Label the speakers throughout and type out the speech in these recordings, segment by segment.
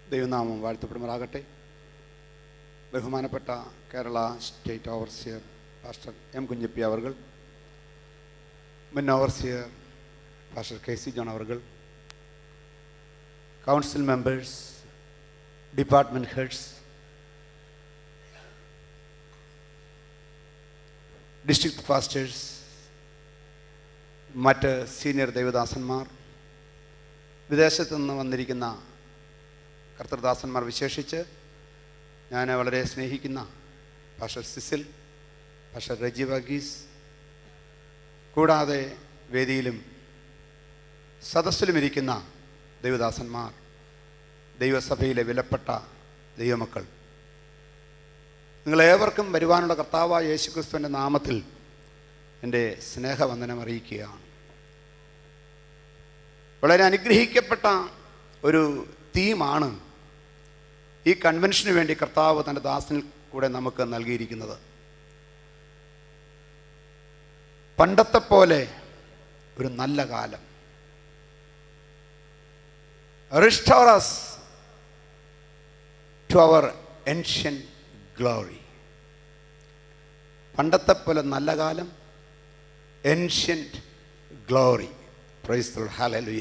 Speaker 1: ദൈവനാമം വാഴ്ത്തപ്പെടുമാറാകട്ടെ ബഹുമാനപ്പെട്ട Kerala state overseer pastor M Kunjappy അവർകൾ മുൻ overseer pastor K C John അവർകൾ council members department heads district pastors മറ്റ് സീനിയർ ദൈവദാസന്മാർ വിദേശത്തു നിന്ന് വന്നിരിക്കുന്ന കർത്തൃദാസന്മാർ വിശേഷിച്ച് ഞാൻ വളരെ സ്നേഹിക്കുന്ന pastor Cecil pastor Reji Varghese കൂടാതെ വേദിയിലും സദസ്സിലും ഇരിക്കുന്ന ദൈവദാസന്മാർ ദൈവസഭയിലെ വിലപ്പെട്ട ദൈവമക്കൾ നിങ്ങളേവർക്കും വരുവാനുള്ള കർത്താവായ യേശുക്രിസ്തുവിൻ്റെ നാമത്തിൽ എൻ്റെ സ്നേഹവന്ദനം അറിയിക്കുകയാണ് വളരെ അനുഗ്രഹിക്കപ്പെട്ട ഒരു തീമാണ് ഈ കൺവെൻഷന് വേണ്ടി കർത്താവ് തൻ്റെ ദാസനിൽ കൂടെ നമുക്ക് നൽകിയിരിക്കുന്നത് പണ്ടത്തെ പോലെ ഒരു നല്ല കാലം restores to our ancient glory പണ്ടത്തെ പോലെ നല്ല കാലം എൻഷ്യൻറ്റ് ഗ്ലോറി പ്രൈസ് ഹാലലുയ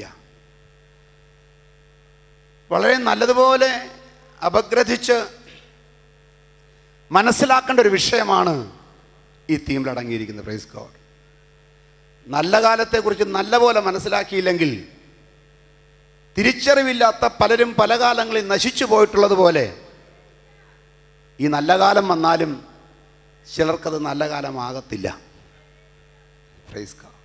Speaker 1: വളരെ നല്ലതുപോലെ അപഗ്രഥിച്ച് മനസ്സിലാക്കേണ്ട ഒരു വിഷയമാണ് ഈ തീമിൽ അടങ്ങിയിരിക്കുന്നത് പ്രൈസ് ഗോഡ് നല്ല കാലത്തെക്കുറിച്ച് നല്ലപോലെ മനസ്സിലാക്കിയില്ലെങ്കിൽ തിരിച്ചറിവില്ലാത്ത പലരും പല കാലങ്ങളിൽ നശിച്ചു പോയിട്ടുള്ളതുപോലെ ഈ നല്ല കാലം വന്നാലും ചിലർക്കത് നല്ല കാലമാകത്തില്ല പ്രൈസ് ഗോഡ്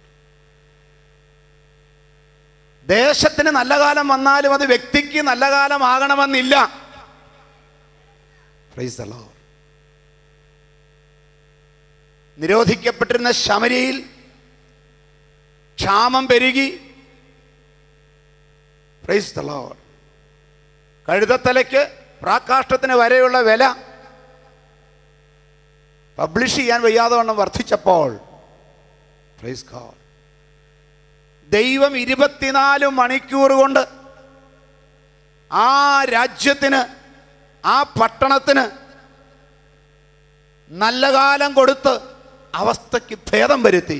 Speaker 1: ദേശത്തിന് നല്ല കാലം വന്നാലും അത് വ്യക്തിക്ക് നല്ല കാലമാകണമെന്നില്ല പ്രൈസ് the Lord. നിരോധിക്കപ്പെട്ടിരുന്ന ശമരിയിൽ ക്ഷാമം പെരുകി പ്രൈസ് the Lord. കഴുതത്തലയ്ക്ക് പ്രാകാഷ്ടത്തിന് വരെയുള്ള വില പബ്ലിഷ് ചെയ്യാൻ വയ്യാതെ വണ്ണം വർദ്ധിച്ചപ്പോൾ പ്രൈസ് ഗോഡ് ദൈവം ഇരുപത്തിനാല് മണിക്കൂർ കൊണ്ട് ആ രാജ്യത്തിന് ആ പട്ടണത്തിന് നല്ല കാലം കൊടുത്ത് അവസ്ഥയ്ക്ക് ഭേദം വരുത്തി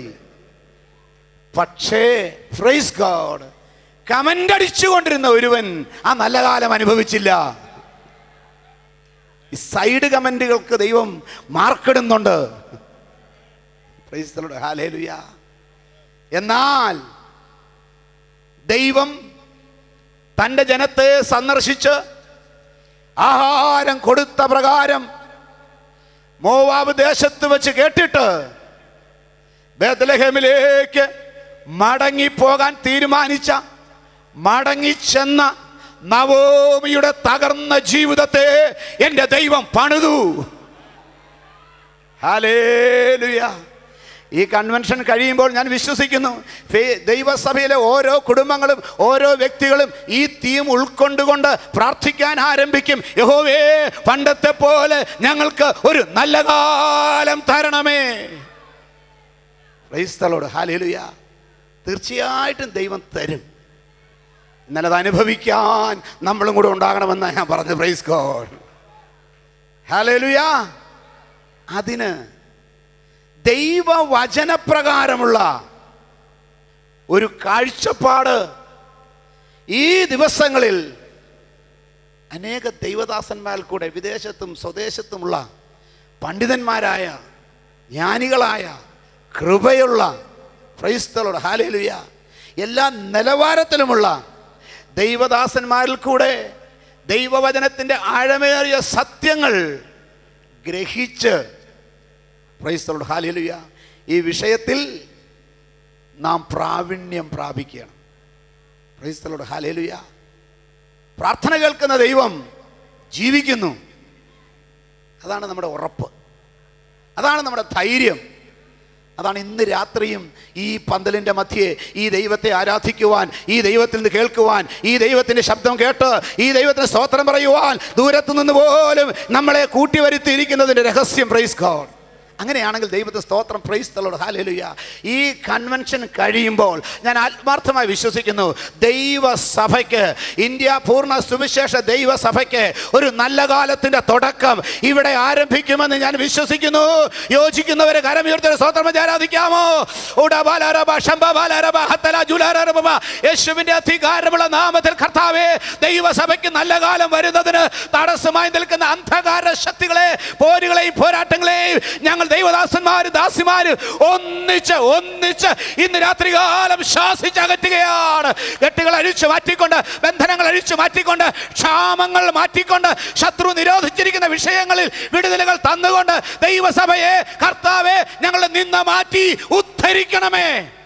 Speaker 1: പക്ഷേ ഫ്രൈസ് ഗോഡ് കമന്റ് അടിച്ചുകൊണ്ടിരുന്ന ഒരുവൻ ആ നല്ല കാലം അനുഭവിച്ചില്ല ഈ സൈഡ് കമന്റുകൾക്ക് ദൈവം മാർക്കിടുന്നുണ്ട് പ്രൈസ് ഹാലേലുയ എന്നാൽ ദൈവം തൻ്റെ ജനത്തെ സന്ദർശിച്ച് ആഹാരം കൊടുത്ത പ്രകാരം മോവാബ് ദേശത്ത് വെച്ച് കേട്ടിട്ട് ബേദലഹേമിലേക്ക് മടങ്ങിപ്പോകാൻ തീരുമാനിച്ച മടങ്ങിച്ചെന്ന നവോമിയുടെ തകർന്ന ജീവിതത്തെ എൻ്റെ ദൈവം പണിതു ഹാലേലുയ ഈ കൺവെൻഷൻ കഴിയുമ്പോൾ ഞാൻ വിശ്വസിക്കുന്നു ഫേ- ദൈവസഭയിലെ ഓരോ കുടുംബങ്ങളും ഓരോ വ്യക്തികളും ഈ തീം ഉൾക്കൊണ്ടുകൊണ്ട് പ്രാർത്ഥിക്കാൻ ആരംഭിക്കും യഹോവേ പണ്ടത്തെ പോലെ ഞങ്ങൾക്ക് ഒരു നല്ല കാലം തരണമേ ക്രൈസ്തലോട് ഹാലേലുയ തീർച്ചയായിട്ടും ദൈവം തരും എന്നാൽ അത് അനുഭവിക്കാൻ നമ്മളും കൂടെ ഉണ്ടാകണമെന്നാണ് ഞാൻ പറഞ്ഞത് പ്രൈസ് ഗോഡ് ഹാലേലുയ അതിന് ദൈവവചനപ്രകാരമുള്ള ഒരു കാഴ്ചപ്പാട് ഈ ദിവസങ്ങളിൽ അനേക ദൈവദാസന്മാരിൽ കൂടെ വിദേശത്തും സ്വദേശത്തുമുള്ള പണ്ഡിതന്മാരായ ജ്ഞാനികളായ കൃപയുള്ള ക്രൈസ്തലോട് ഹാലേലുയ എല്ലാ നിലവാരത്തിലുമുള്ള ദൈവദാസന്മാരിൽ കൂടെ ദൈവവചനത്തിൻ്റെ ആഴമേറിയ സത്യങ്ങൾ ഗ്രഹിച്ച് പ്രൈസ്തലോട് ഹാലിലുയ ഈ വിഷയത്തിൽ നാം പ്രാവീണ്യം പ്രാപിക്കണം പ്രൈസ്തലോട് ഹാലേലുയ പ്രാർത്ഥന കേൾക്കുന്ന ദൈവം ജീവിക്കുന്നു അതാണ് നമ്മുടെ ഉറപ്പ് അതാണ് നമ്മുടെ ധൈര്യം അതാണ് ഇന്ന് രാത്രിയും ഈ പന്തലിൻ്റെ മധ്യേ ഈ ദൈവത്തെ ആരാധിക്കുവാൻ ഈ ദൈവത്തിൽ നിന്ന് കേൾക്കുവാൻ ഈ ദൈവത്തിൻ്റെ ശബ്ദം കേട്ട് ഈ ദൈവത്തിന് സ്തോത്രം പറയുവാൻ ദൂരത്തു നിന്ന് പോലും നമ്മളെ കൂട്ടി വരുത്തിയിരിക്കുന്നതിൻ്റെ രഹസ്യം പ്രൈസ് ഗോഡ് അങ്ങനെയാണെങ്കിൽ ദൈവത്തെ സ്തോത്രം പ്രൈസ്തലോട് ഹാലലുയ ഈ കൺവെൻഷൻ കഴിയുമ്പോൾ ഞാൻ ആത്മാർത്ഥമായി വിശ്വസിക്കുന്നു ദൈവസഭയ്ക്ക് ഇന്ത്യ പൂർണ്ണ സുവിശേഷ ദൈവസഭയ്ക്ക് ഒരു നല്ല കാലത്തിന്റെ തുടക്കം ഇവിടെ ആരംഭിക്കുമെന്ന് ഞാൻ വിശ്വസിക്കുന്നു യോജിക്കുന്നവരെ കരമുയർത്തി സ്തോത്രം വെച്ച് ആരാധിക്കാമോ ഉടബാലാരബ, ശംബബാലാരബ, ഹത്തല, ജുലാലാരബ. യേശുവിന്റെ അധികാരമുള്ള നാമത്തിൽ കർത്താവേ ദൈവസഭയ്ക്ക് നല്ല കാലം വരുന്നതിന് തടസ്സമായി നിൽക്കുന്ന അന്ധകാര ശക്തികളെ പോരുകളെയും പോരാട്ടങ്ങളെയും ഞങ്ങൾ ദൈവദാസന്മാര് ദാസിമാര് ഒന്നിച്ച് ഒന്നിച്ച് ഇന്ന് രാത്രികാലം ശാസിച്ചകറ്റുകയാണ് കെട്ടുകൾ അഴിച്ചു മാറ്റിക്കൊണ്ട് ബന്ധനങ്ങൾ അഴിച്ചു മാറ്റിക്കൊണ്ട് ക്ഷാമങ്ങൾ മാറ്റിക്കൊണ്ട് ശത്രു നിരോധിച്ചിരിക്കുന്ന വിഷയങ്ങളിൽ വിടുതലുകൾ തന്നുകൊണ്ട് ദൈവസഭയെ കർത്താവെ ഞങ്ങൾ നിന്ന മാറ്റി ഉദ്ധരിക്കണമേ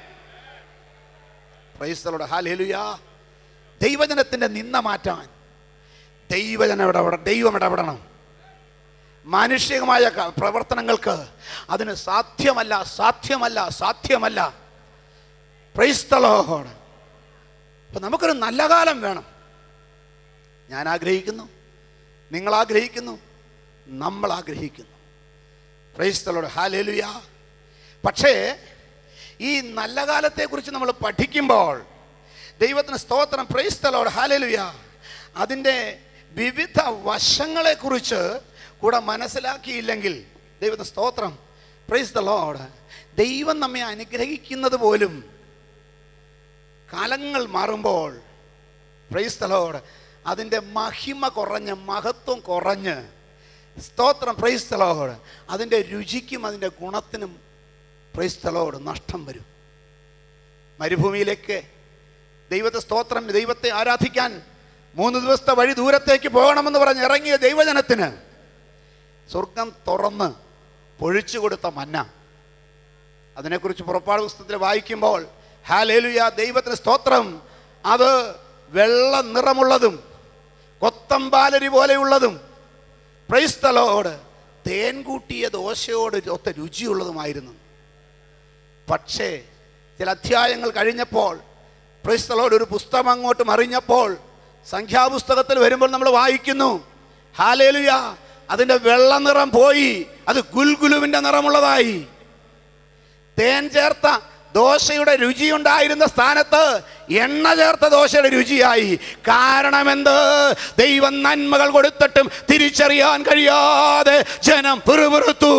Speaker 1: പ്രൈസ്തലോട് ഹാലേലുയാ ദൈവജനത്തിന്റെ നിന്ന മാറ്റാൻ ദൈവജനം ഇടപെട ദൈവം ഇടപെടണം മാനുഷികമായ ക- പ്രവർത്തനങ്ങൾക്ക് അതിന് സാധ്യമല്ല സാധ്യമല്ല സാധ്യമല്ല പ്രൈസ്തലോട് അപ്പൊ നമുക്കൊരു നല്ല കാലം വേണം ഞാൻ ആഗ്രഹിക്കുന്നു നിങ്ങൾ ആഗ്രഹിക്കുന്നു നമ്മൾ ആഗ്രഹിക്കുന്നു പ്രൈസ്തലോട് ഹാലേലുയാ പക്ഷേ ഈ നല്ല കാലത്തെക്കുറിച്ച് നമ്മൾ പഠിക്കുമ്പോൾ ദൈവത്തിന് സ്തോത്രം പ്രൈസ്തലോട് ഹാലേലുയ അതിൻ്റെ വിവിധ വശങ്ങളെക്കുറിച്ച് കൂടെ മനസ്സിലാക്കിയില്ലെങ്കിൽ ദൈവത്തിന് സ്തോത്രം പ്രൈസ് ദ ലോഡ് ദൈവം നമ്മെ അനുഗ്രഹിക്കുന്നത് പോലും കാലങ്ങൾ മാറുമ്പോൾ പ്രൈസ് ദ ലോഡ് അതിൻ്റെ മഹിമ കുറഞ്ഞ് മഹത്വം കുറഞ്ഞ് സ്തോത്രം പ്രൈസ് ദ ലോഡ് അതിൻ്റെ രുചിക്കും അതിൻ്റെ ഗുണത്തിനും പ്രൈസ് ദ ലോഡ് നഷ്ടം വരും മരുഭൂമിയിലേക്ക് ദൈവത്തെ സ്തോത്രം ദൈവത്തെ ആരാധിക്കാൻ മൂന്ന് ദിവസത്തെ വഴി ദൂരത്തേക്ക് പോകണമെന്ന് പറഞ്ഞ് ഇറങ്ങിയ ദൈവജനത്തിന് സ്വർഗം തുറന്ന് പൊഴിച്ചു കൊടുത്ത മന്ന അതിനെക്കുറിച്ച് പുറപ്പാട് പുസ്തകത്തിൽ വായിക്കുമ്പോൾ ഹാലേലുയ ദൈവത്തിന് സ്തോത്രം അത് വെള്ള നിറമുള്ളതും കൊത്തമ്പാലരി പോലെയുള്ളതും പ്രൈസ്തലോട് തേൻ കൂട്ടിയ ദോശയോട് ഒത്ത രുചിയുള്ളതുമായിരുന്നു പക്ഷേ ചില അധ്യായങ്ങൾ കഴിഞ്ഞപ്പോൾ പ്രൈസ്തലോട് ഒരു പുസ്തകം അങ്ങോട്ട് മറിഞ്ഞപ്പോൾ സംഖ്യാപുസ്തകത്തിൽ വരുമ്പോൾ നമ്മൾ വായിക്കുന്നു ഹാലേലുയ അതിൻ്റെ വെള്ള നിറം പോയി അത് ഗുൽഗുലുവിൻ്റെ നിറമുള്ളതായി തേൻ ചേർത്ത ദോശയുടെ രുചിയുണ്ടായിരുന്ന സ്ഥാനത്ത് എണ്ണ ചേർത്ത ദോശയുടെ രുചിയായി കാരണമെന്ത് ദൈവം നന്മകൾ കൊടുത്തിട്ടും തിരിച്ചറിയാൻ കഴിയാതെ ജനം പിറുപിറുത്തു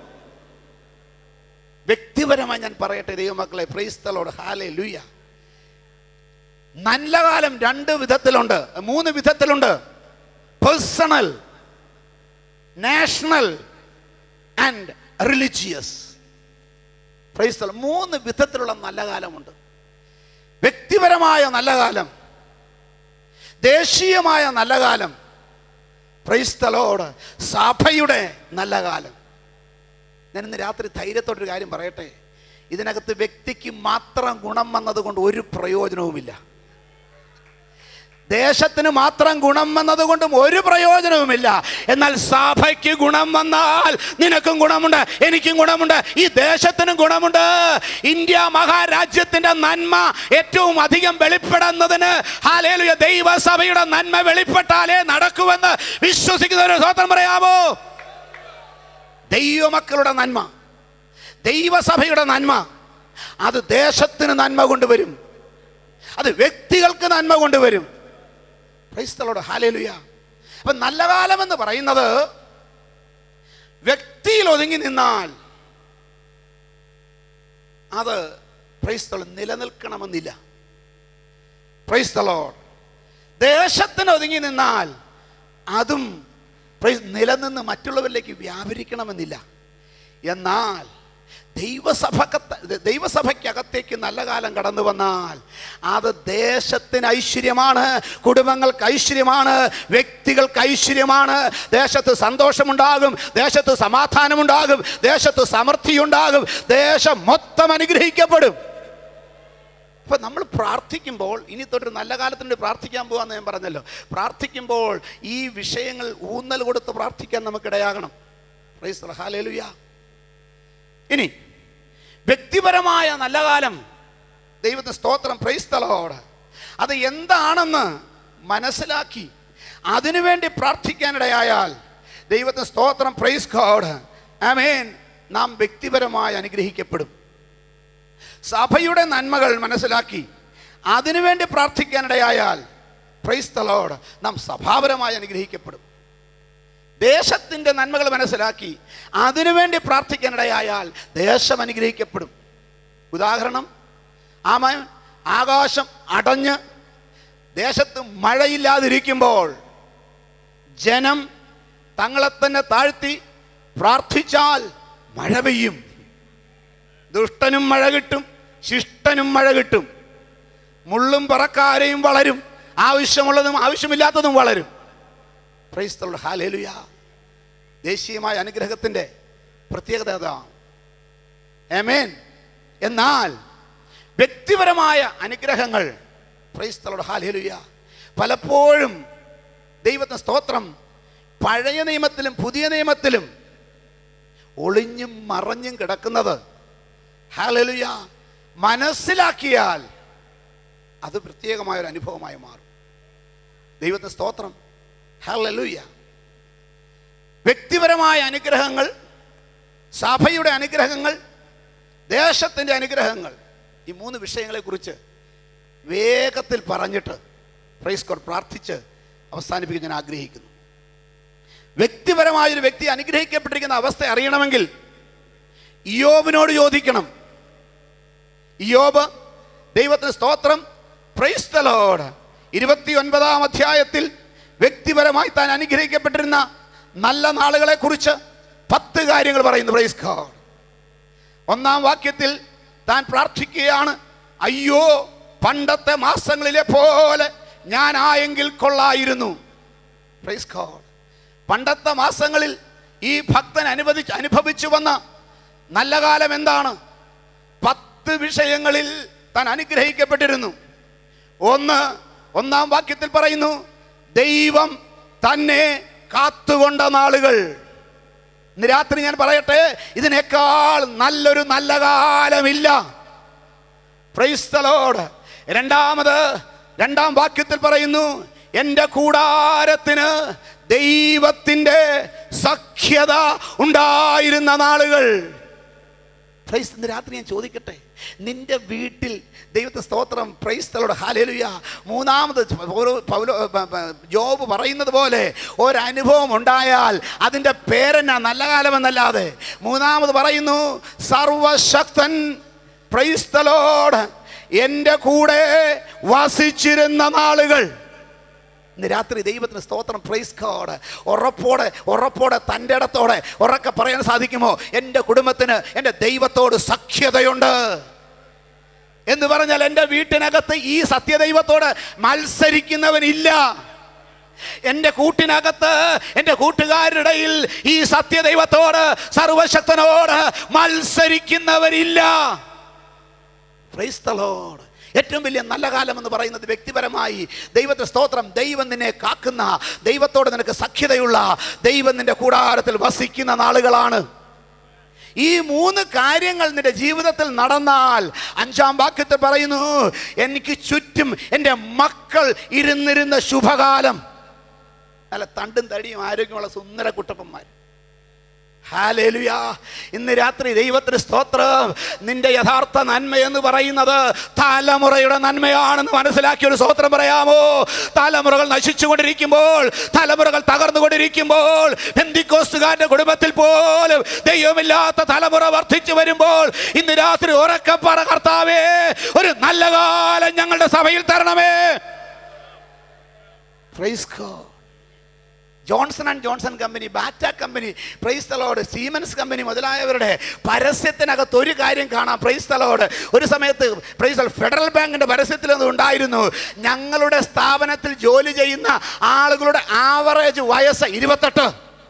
Speaker 1: വ്യക്തിപരമായി ഞാൻ പറയട്ടെ ദൈവമക്കളെ പ്രൈസ്തലോട് ഹാലേ ലൂയ നല്ല കാലം രണ്ട് വിധത്തിലുണ്ട് മൂന്ന് വിധത്തിലുണ്ട് പേഴ്സണൽ നാഷണൽ ആൻഡ് റിലിജിയസ് പ്രൈസ്തലം മൂന്ന് വിധത്തിലുള്ള നല്ല കാലമുണ്ട് വ്യക്തിപരമായ നല്ല കാലം ദേശീയമായ നല്ല കാലം പ്രൈസ്തലോട് സഭയുടെ നല്ല കാലം ഞാൻ ഇന്ന് രാത്രി ധൈര്യത്തോടൊരു കാര്യം പറയട്ടെ ഇതിനകത്ത് വ്യക്തിക്ക് മാത്രം ഗുണം വന്നതുകൊണ്ട് ഒരു പ്രയോജനവുമില്ല ദേശത്തിന് മാത്രം ഗുണം വന്നതുകൊണ്ടും ഒരു പ്രയോജനവുമില്ല എന്നാൽ സഭയ്ക്ക് ഗുണം വന്നാൽ നിനക്കും ഗുണമുണ്ട് എനിക്കും ഗുണമുണ്ട് ഈ ദേശത്തിനും ഗുണമുണ്ട് ഇന്ത്യ മഹാരാജ്യത്തിന്റെ നന്മ ഏറ്റവും അധികം വെളിപ്പെടുന്നതിന് ഹാലേലുയ ദൈവസഭയുടെ നന്മ വെളിപ്പെട്ടാലേ നടക്കുമെന്ന് വിശ്വസിക്കുന്നവര് സ്വതന്ത്രം പറയാമോ ദൈവമക്കളുടെ നന്മ ദൈവസഭയുടെ നന്മ അത് ദേശത്തിന് നന്മ കൊണ്ടുവരും അത് വ്യക്തികൾക്ക് നന്മ കൊണ്ടുവരും ക്രൈസ്തലോട് ഹാലേലുയ അപ്പൊ നല്ല കാലം എന്ന് പറയുന്നത് വ്യക്തിയിൽ ഒതുങ്ങി നിന്നാൽ അത് ക്രൈസ്തലം നിലനിൽക്കണമെന്നില്ല ക്രൈസ്തലോട് ദേശത്തിന് ഒതുങ്ങി നിന്നാൽ അതും praise നിലനിന്ന് മറ്റുള്ളവരിലേക്ക് വ്യാപരിക്കണമെന്നില്ല എന്നാൽ ദൈവസഭക്കത്ത ദൈവസഭയ്ക്കകത്തേക്ക് നല്ല കാലം കടന്നു വന്നാൽ അത് ദേശത്തിന് ഐശ്വര്യമാണ് കുടുംബങ്ങൾക്ക് ഐശ്വര്യമാണ് വ്യക്തികൾക്ക് ഐശ്വര്യമാണ് ദേശത്ത് സന്തോഷമുണ്ടാകും ദേശത്ത് സമാധാനമുണ്ടാകും ദേശത്ത് സമൃദ്ധിയുണ്ടാകും ദേശം മൊത്തം അനുഗ്രഹിക്കപ്പെടും അപ്പൊ നമ്മൾ പ്രാർത്ഥിക്കുമ്പോൾ ഇനി തൊട്ട് നല്ല കാലത്തിന് വേണ്ടി പ്രാർത്ഥിക്കാൻ പോകാന്ന് ഞാൻ പറഞ്ഞല്ലോ പ്രാർത്ഥിക്കുമ്പോൾ ഈ വിഷയങ്ങൾ ഊന്നൽ കൊടുത്ത് പ്രാർത്ഥിക്കാൻ നമുക്കിടയാകണം പ്രൈസ് ദ ഹാലേലുയ ഇനി വ്യക്തിപരമായ നല്ല കാലം ദൈവത്തിന് സ്തോത്രം പ്രൈസ്തലോട് അത് എന്താണെന്ന് മനസ്സിലാക്കി അതിനുവേണ്ടി പ്രാർത്ഥിക്കാനിടയായാൽ ദൈവത്തിന് സ്തോത്രം പ്രൈസ് ഗോഡ് ആമേൻ നാം വ്യക്തിപരമായി അനുഗ്രഹിക്കപ്പെടും സഭയുടെ നന്മകൾ മനസ്സിലാക്കി അതിനുവേണ്ടി പ്രാർത്ഥിക്കാനിടയായാൽ ക്രൈസ്തലോട് നാം സഭാപരമായി അനുഗ്രഹിക്കപ്പെടും ദേശത്തിൻ്റെ നന്മകൾ മനസ്സിലാക്കി അതിനുവേണ്ടി പ്രാർത്ഥിക്കാനിടയായാൽ ദേശം അനുഗ്രഹിക്കപ്പെടും ഉദാഹരണം ആമൻ ആകാശം അടഞ്ഞ് ദേശത്ത് മഴയില്ലാതിരിക്കുമ്പോൾ ജനം തങ്ങളെ തന്നെ താഴ്ത്തി പ്രാർത്ഥിച്ചാൽ മഴ പെയ്യും ദുഷ്ടനും മഴ കിട്ടും ശിഷ്ടനും മഴ കിട്ടും മുള്ളും പറക്കാരെയും വളരും ആവശ്യമുള്ളതും ആവശ്യമില്ലാത്തതും വളരും ക്രൈസ്തവരുടെ ഹാലേലുയ ദേശീയമായ അനുഗ്രഹത്തിൻ്റെ പ്രത്യേകത അതാണ് എമേൻ എന്നാൽ വ്യക്തിപരമായ അനുഗ്രഹങ്ങൾ ക്രൈസ്തവരുടെ ഹാലേലുയ പലപ്പോഴും ദൈവത്തിന് സ്തോത്രം പഴയ നിയമത്തിലും പുതിയ നിയമത്തിലും ഒളിഞ്ഞും മറഞ്ഞും കിടക്കുന്നത് ഹാലലുയ മനസ്സിലാക്കിയാൽ അത് പ്രത്യേകമായ ഒരു അനുഭവമായി മാറും ദൈവത്തിന് സ്തോത്രം ഹാലലുയ വ്യക്തിപരമായ അനുഗ്രഹങ്ങൾ സഭയുടെ അനുഗ്രഹങ്ങൾ ദേശത്തിൻ്റെ അനുഗ്രഹങ്ങൾ ഈ മൂന്ന് വിഷയങ്ങളെക്കുറിച്ച് വേഗത്തിൽ പറഞ്ഞിട്ട് പ്രൈസ് കോഡ് പ്രാർത്ഥിച്ച് അവസാനിപ്പിക്കാൻ ഞാൻ ആഗ്രഹിക്കുന്നു വ്യക്തിപരമായൊരു വ്യക്തി അനുഗ്രഹിക്കപ്പെട്ടിരിക്കുന്ന അവസ്ഥ അറിയണമെങ്കിൽ ഇയോബിനോട് ചോദിക്കണം ഇയോബ് ദൈവത്തിന് സ്തോത്രം പ്രൈസ്തലോട് ഇരുപത്തി ഒൻപതാം അധ്യായത്തിൽ വ്യക്തിപരമായി താൻ അനുഗ്രഹിക്കപ്പെട്ടിരുന്ന നല്ല നാളുകളെ കുറിച്ച് പത്ത് കാര്യങ്ങൾ പറയുന്നു പ്രൈസ് ഗോഡ് ഒന്നാം വാക്യത്തിൽ താൻ പ്രാർത്ഥിക്കുകയാണ് അയ്യോ പണ്ടത്തെ മാസങ്ങളിലെ പോലെ ഞാനായെങ്കിൽ കൊള്ളായിരുന്നു പ്രൈസ് ഗോഡ് പണ്ടത്തെ മാസങ്ങളിൽ ഈ ഭക്തൻ അനുവദിച്ച് അനുഭവിച്ചു വന്ന നല്ല കാലം എന്താണ് പത്ത് വിഷയങ്ങളിൽ താൻ അനുഗ്രഹിക്കപ്പെട്ടിരുന്നു ഒന്ന് ഒന്നാം വാക്യത്തിൽ പറയുന്നു ദൈവം തന്നെ കാത്തുകൊണ്ട നാളുകൾ ഇന്ന് രാത്രി ഞാൻ പറയട്ടെ ഇതിനേക്കാൾ നല്ലൊരു നല്ല കാലമില്ല പ്രൈസ്തലോട് രണ്ടാമത് രണ്ടാം വാക്യത്തിൽ പറയുന്നു എൻ്റെ കൂടാരത്തിന് ദൈവത്തിൻ്റെ സഖ്യത ഉണ്ടായിരുന്ന നാളുകൾ പ്രൈസ് ഇന്ന് രാത്രി ഞാൻ ചോദിക്കട്ടെ നിന്റെ വീട്ടിൽ ദൈവത്തെ സ്തോത്രം പ്രൈസ്തലോട് ഹാലേലുയ മൂന്നാമത് പൗലോ- പൗലോ പ- പ- ജോബ് പറയുന്നത് പോലെ ഒരനുഭവം ഉണ്ടായാൽ അതിൻ്റെ പേരെന്നാ നല്ല കാലമെന്നല്ലാതെ മൂന്നാമത് പറയുന്നു സർവശക്തൻ പ്രൈസ്തലോട് എൻ്റെ കൂടെ വസിച്ചിരുന്ന നാളുകൾ ഇന്ന് രാത്രി ദൈവത്തിന് സ്തോത്രം പ്രൈസ് ഗോഡ് ഉറപ്പോടെ ഉറപ്പോടെ തൻ്റെ ഇടത്തോടെ ഉറക്കെ പറയാൻ സാധിക്കുമോ എൻ്റെ കുടുംബത്തിന് എൻ്റെ ദൈവത്തോട് സഖ്യതയുണ്ട് എന്ന് പറഞ്ഞാൽ എൻ്റെ വീട്ടിനകത്ത് ഈ സത്യദൈവത്തോട് മത്സരിക്കുന്നവനില്ല എൻ്റെ കൂട്ടിനകത്ത് എൻ്റെ കൂട്ടുകാരുടെ ഇടയിൽ ഈ സത്യദൈവത്തോട് സർവശക്തനോട് മത്സരിക്കുന്നവരില്ല Praise the Lord. ഏറ്റവും വലിയ നല്ല കാലം എന്ന് പറയുന്നത് വ്യക്തിപരമായി ദൈവത്തെ സ്തോത്രം ദൈവം നിന്നെ കാക്കുന്ന ദൈവത്തോട് നിനക്ക് സഖ്യതയുള്ള ദൈവം നിന്റെ കൂടാരത്തിൽ വസിക്കുന്ന നാളുകളാണ് ഈ മൂന്ന് കാര്യങ്ങൾ നിന്റെ ജീവിതത്തിൽ നടന്നാൽ അഞ്ചാം വാക്യത്തിൽ പറയുന്നു എനിക്ക് ചുറ്റും എൻ്റെ മക്കൾ ഇരുന്നിരുന്ന ശുഭകാലം നല്ല തണ്ടും തടിയും ആരോഗ്യമുള്ള സുന്ദര കുട്ടപ്പന്മാർ ഹാലേലുയാ ഇന്ന് രാത്രി ദൈവത്തിന് സ്തോത്രം നിന്റെ യഥാർത്ഥ നന്മ എന്ന് പറയുന്നത് തലമുറയുടെ നന്മയാണെന്ന് മനസ്സിലാക്കിയ ഒരു സ്തോത്രം പറയാമോ തലമുറകൾ നശിച്ചുകൊണ്ടിരിക്കുമ്പോൾ തലമുറകൾ തകർന്നുകൊണ്ടിരിക്കുമ്പോൾ ബന്ധിക്കോസ്തുകാരന്റെ കുടുംബത്തിൽ പോലും ദൈവമില്ലാത്ത തലമുറ വർദ്ധിച്ചു വരുമ്പോൾ ഇന്ന് രാത്രി ഉറക്കപ്പറ കർത്താവേ ഒരു നല്ല കാലം ഞങ്ങളുടെ സഭയിൽ തരണമേ Praise God. Johnson and Johnson company Bata company praise the Lord Siemens company മുതലായവരുടെ പരസ്യത്തിനകത്ത് ഒരു കാര്യം കാണാം പ്രൈസ് തലോട് ഒരു സമയത്ത് പ്രൈസ് ഫെഡറൽ ബാങ്കിന്റെ പരസ്യത്തിൽ അത് ഉണ്ടായിരുന്നു ഞങ്ങളുടെ സ്ഥാപനത്തിൽ ജോലി ചെയ്യുന്ന ആളുകളുടെ ആവറേജ് വയസ്സ് ഇരുപത്തെട്ട്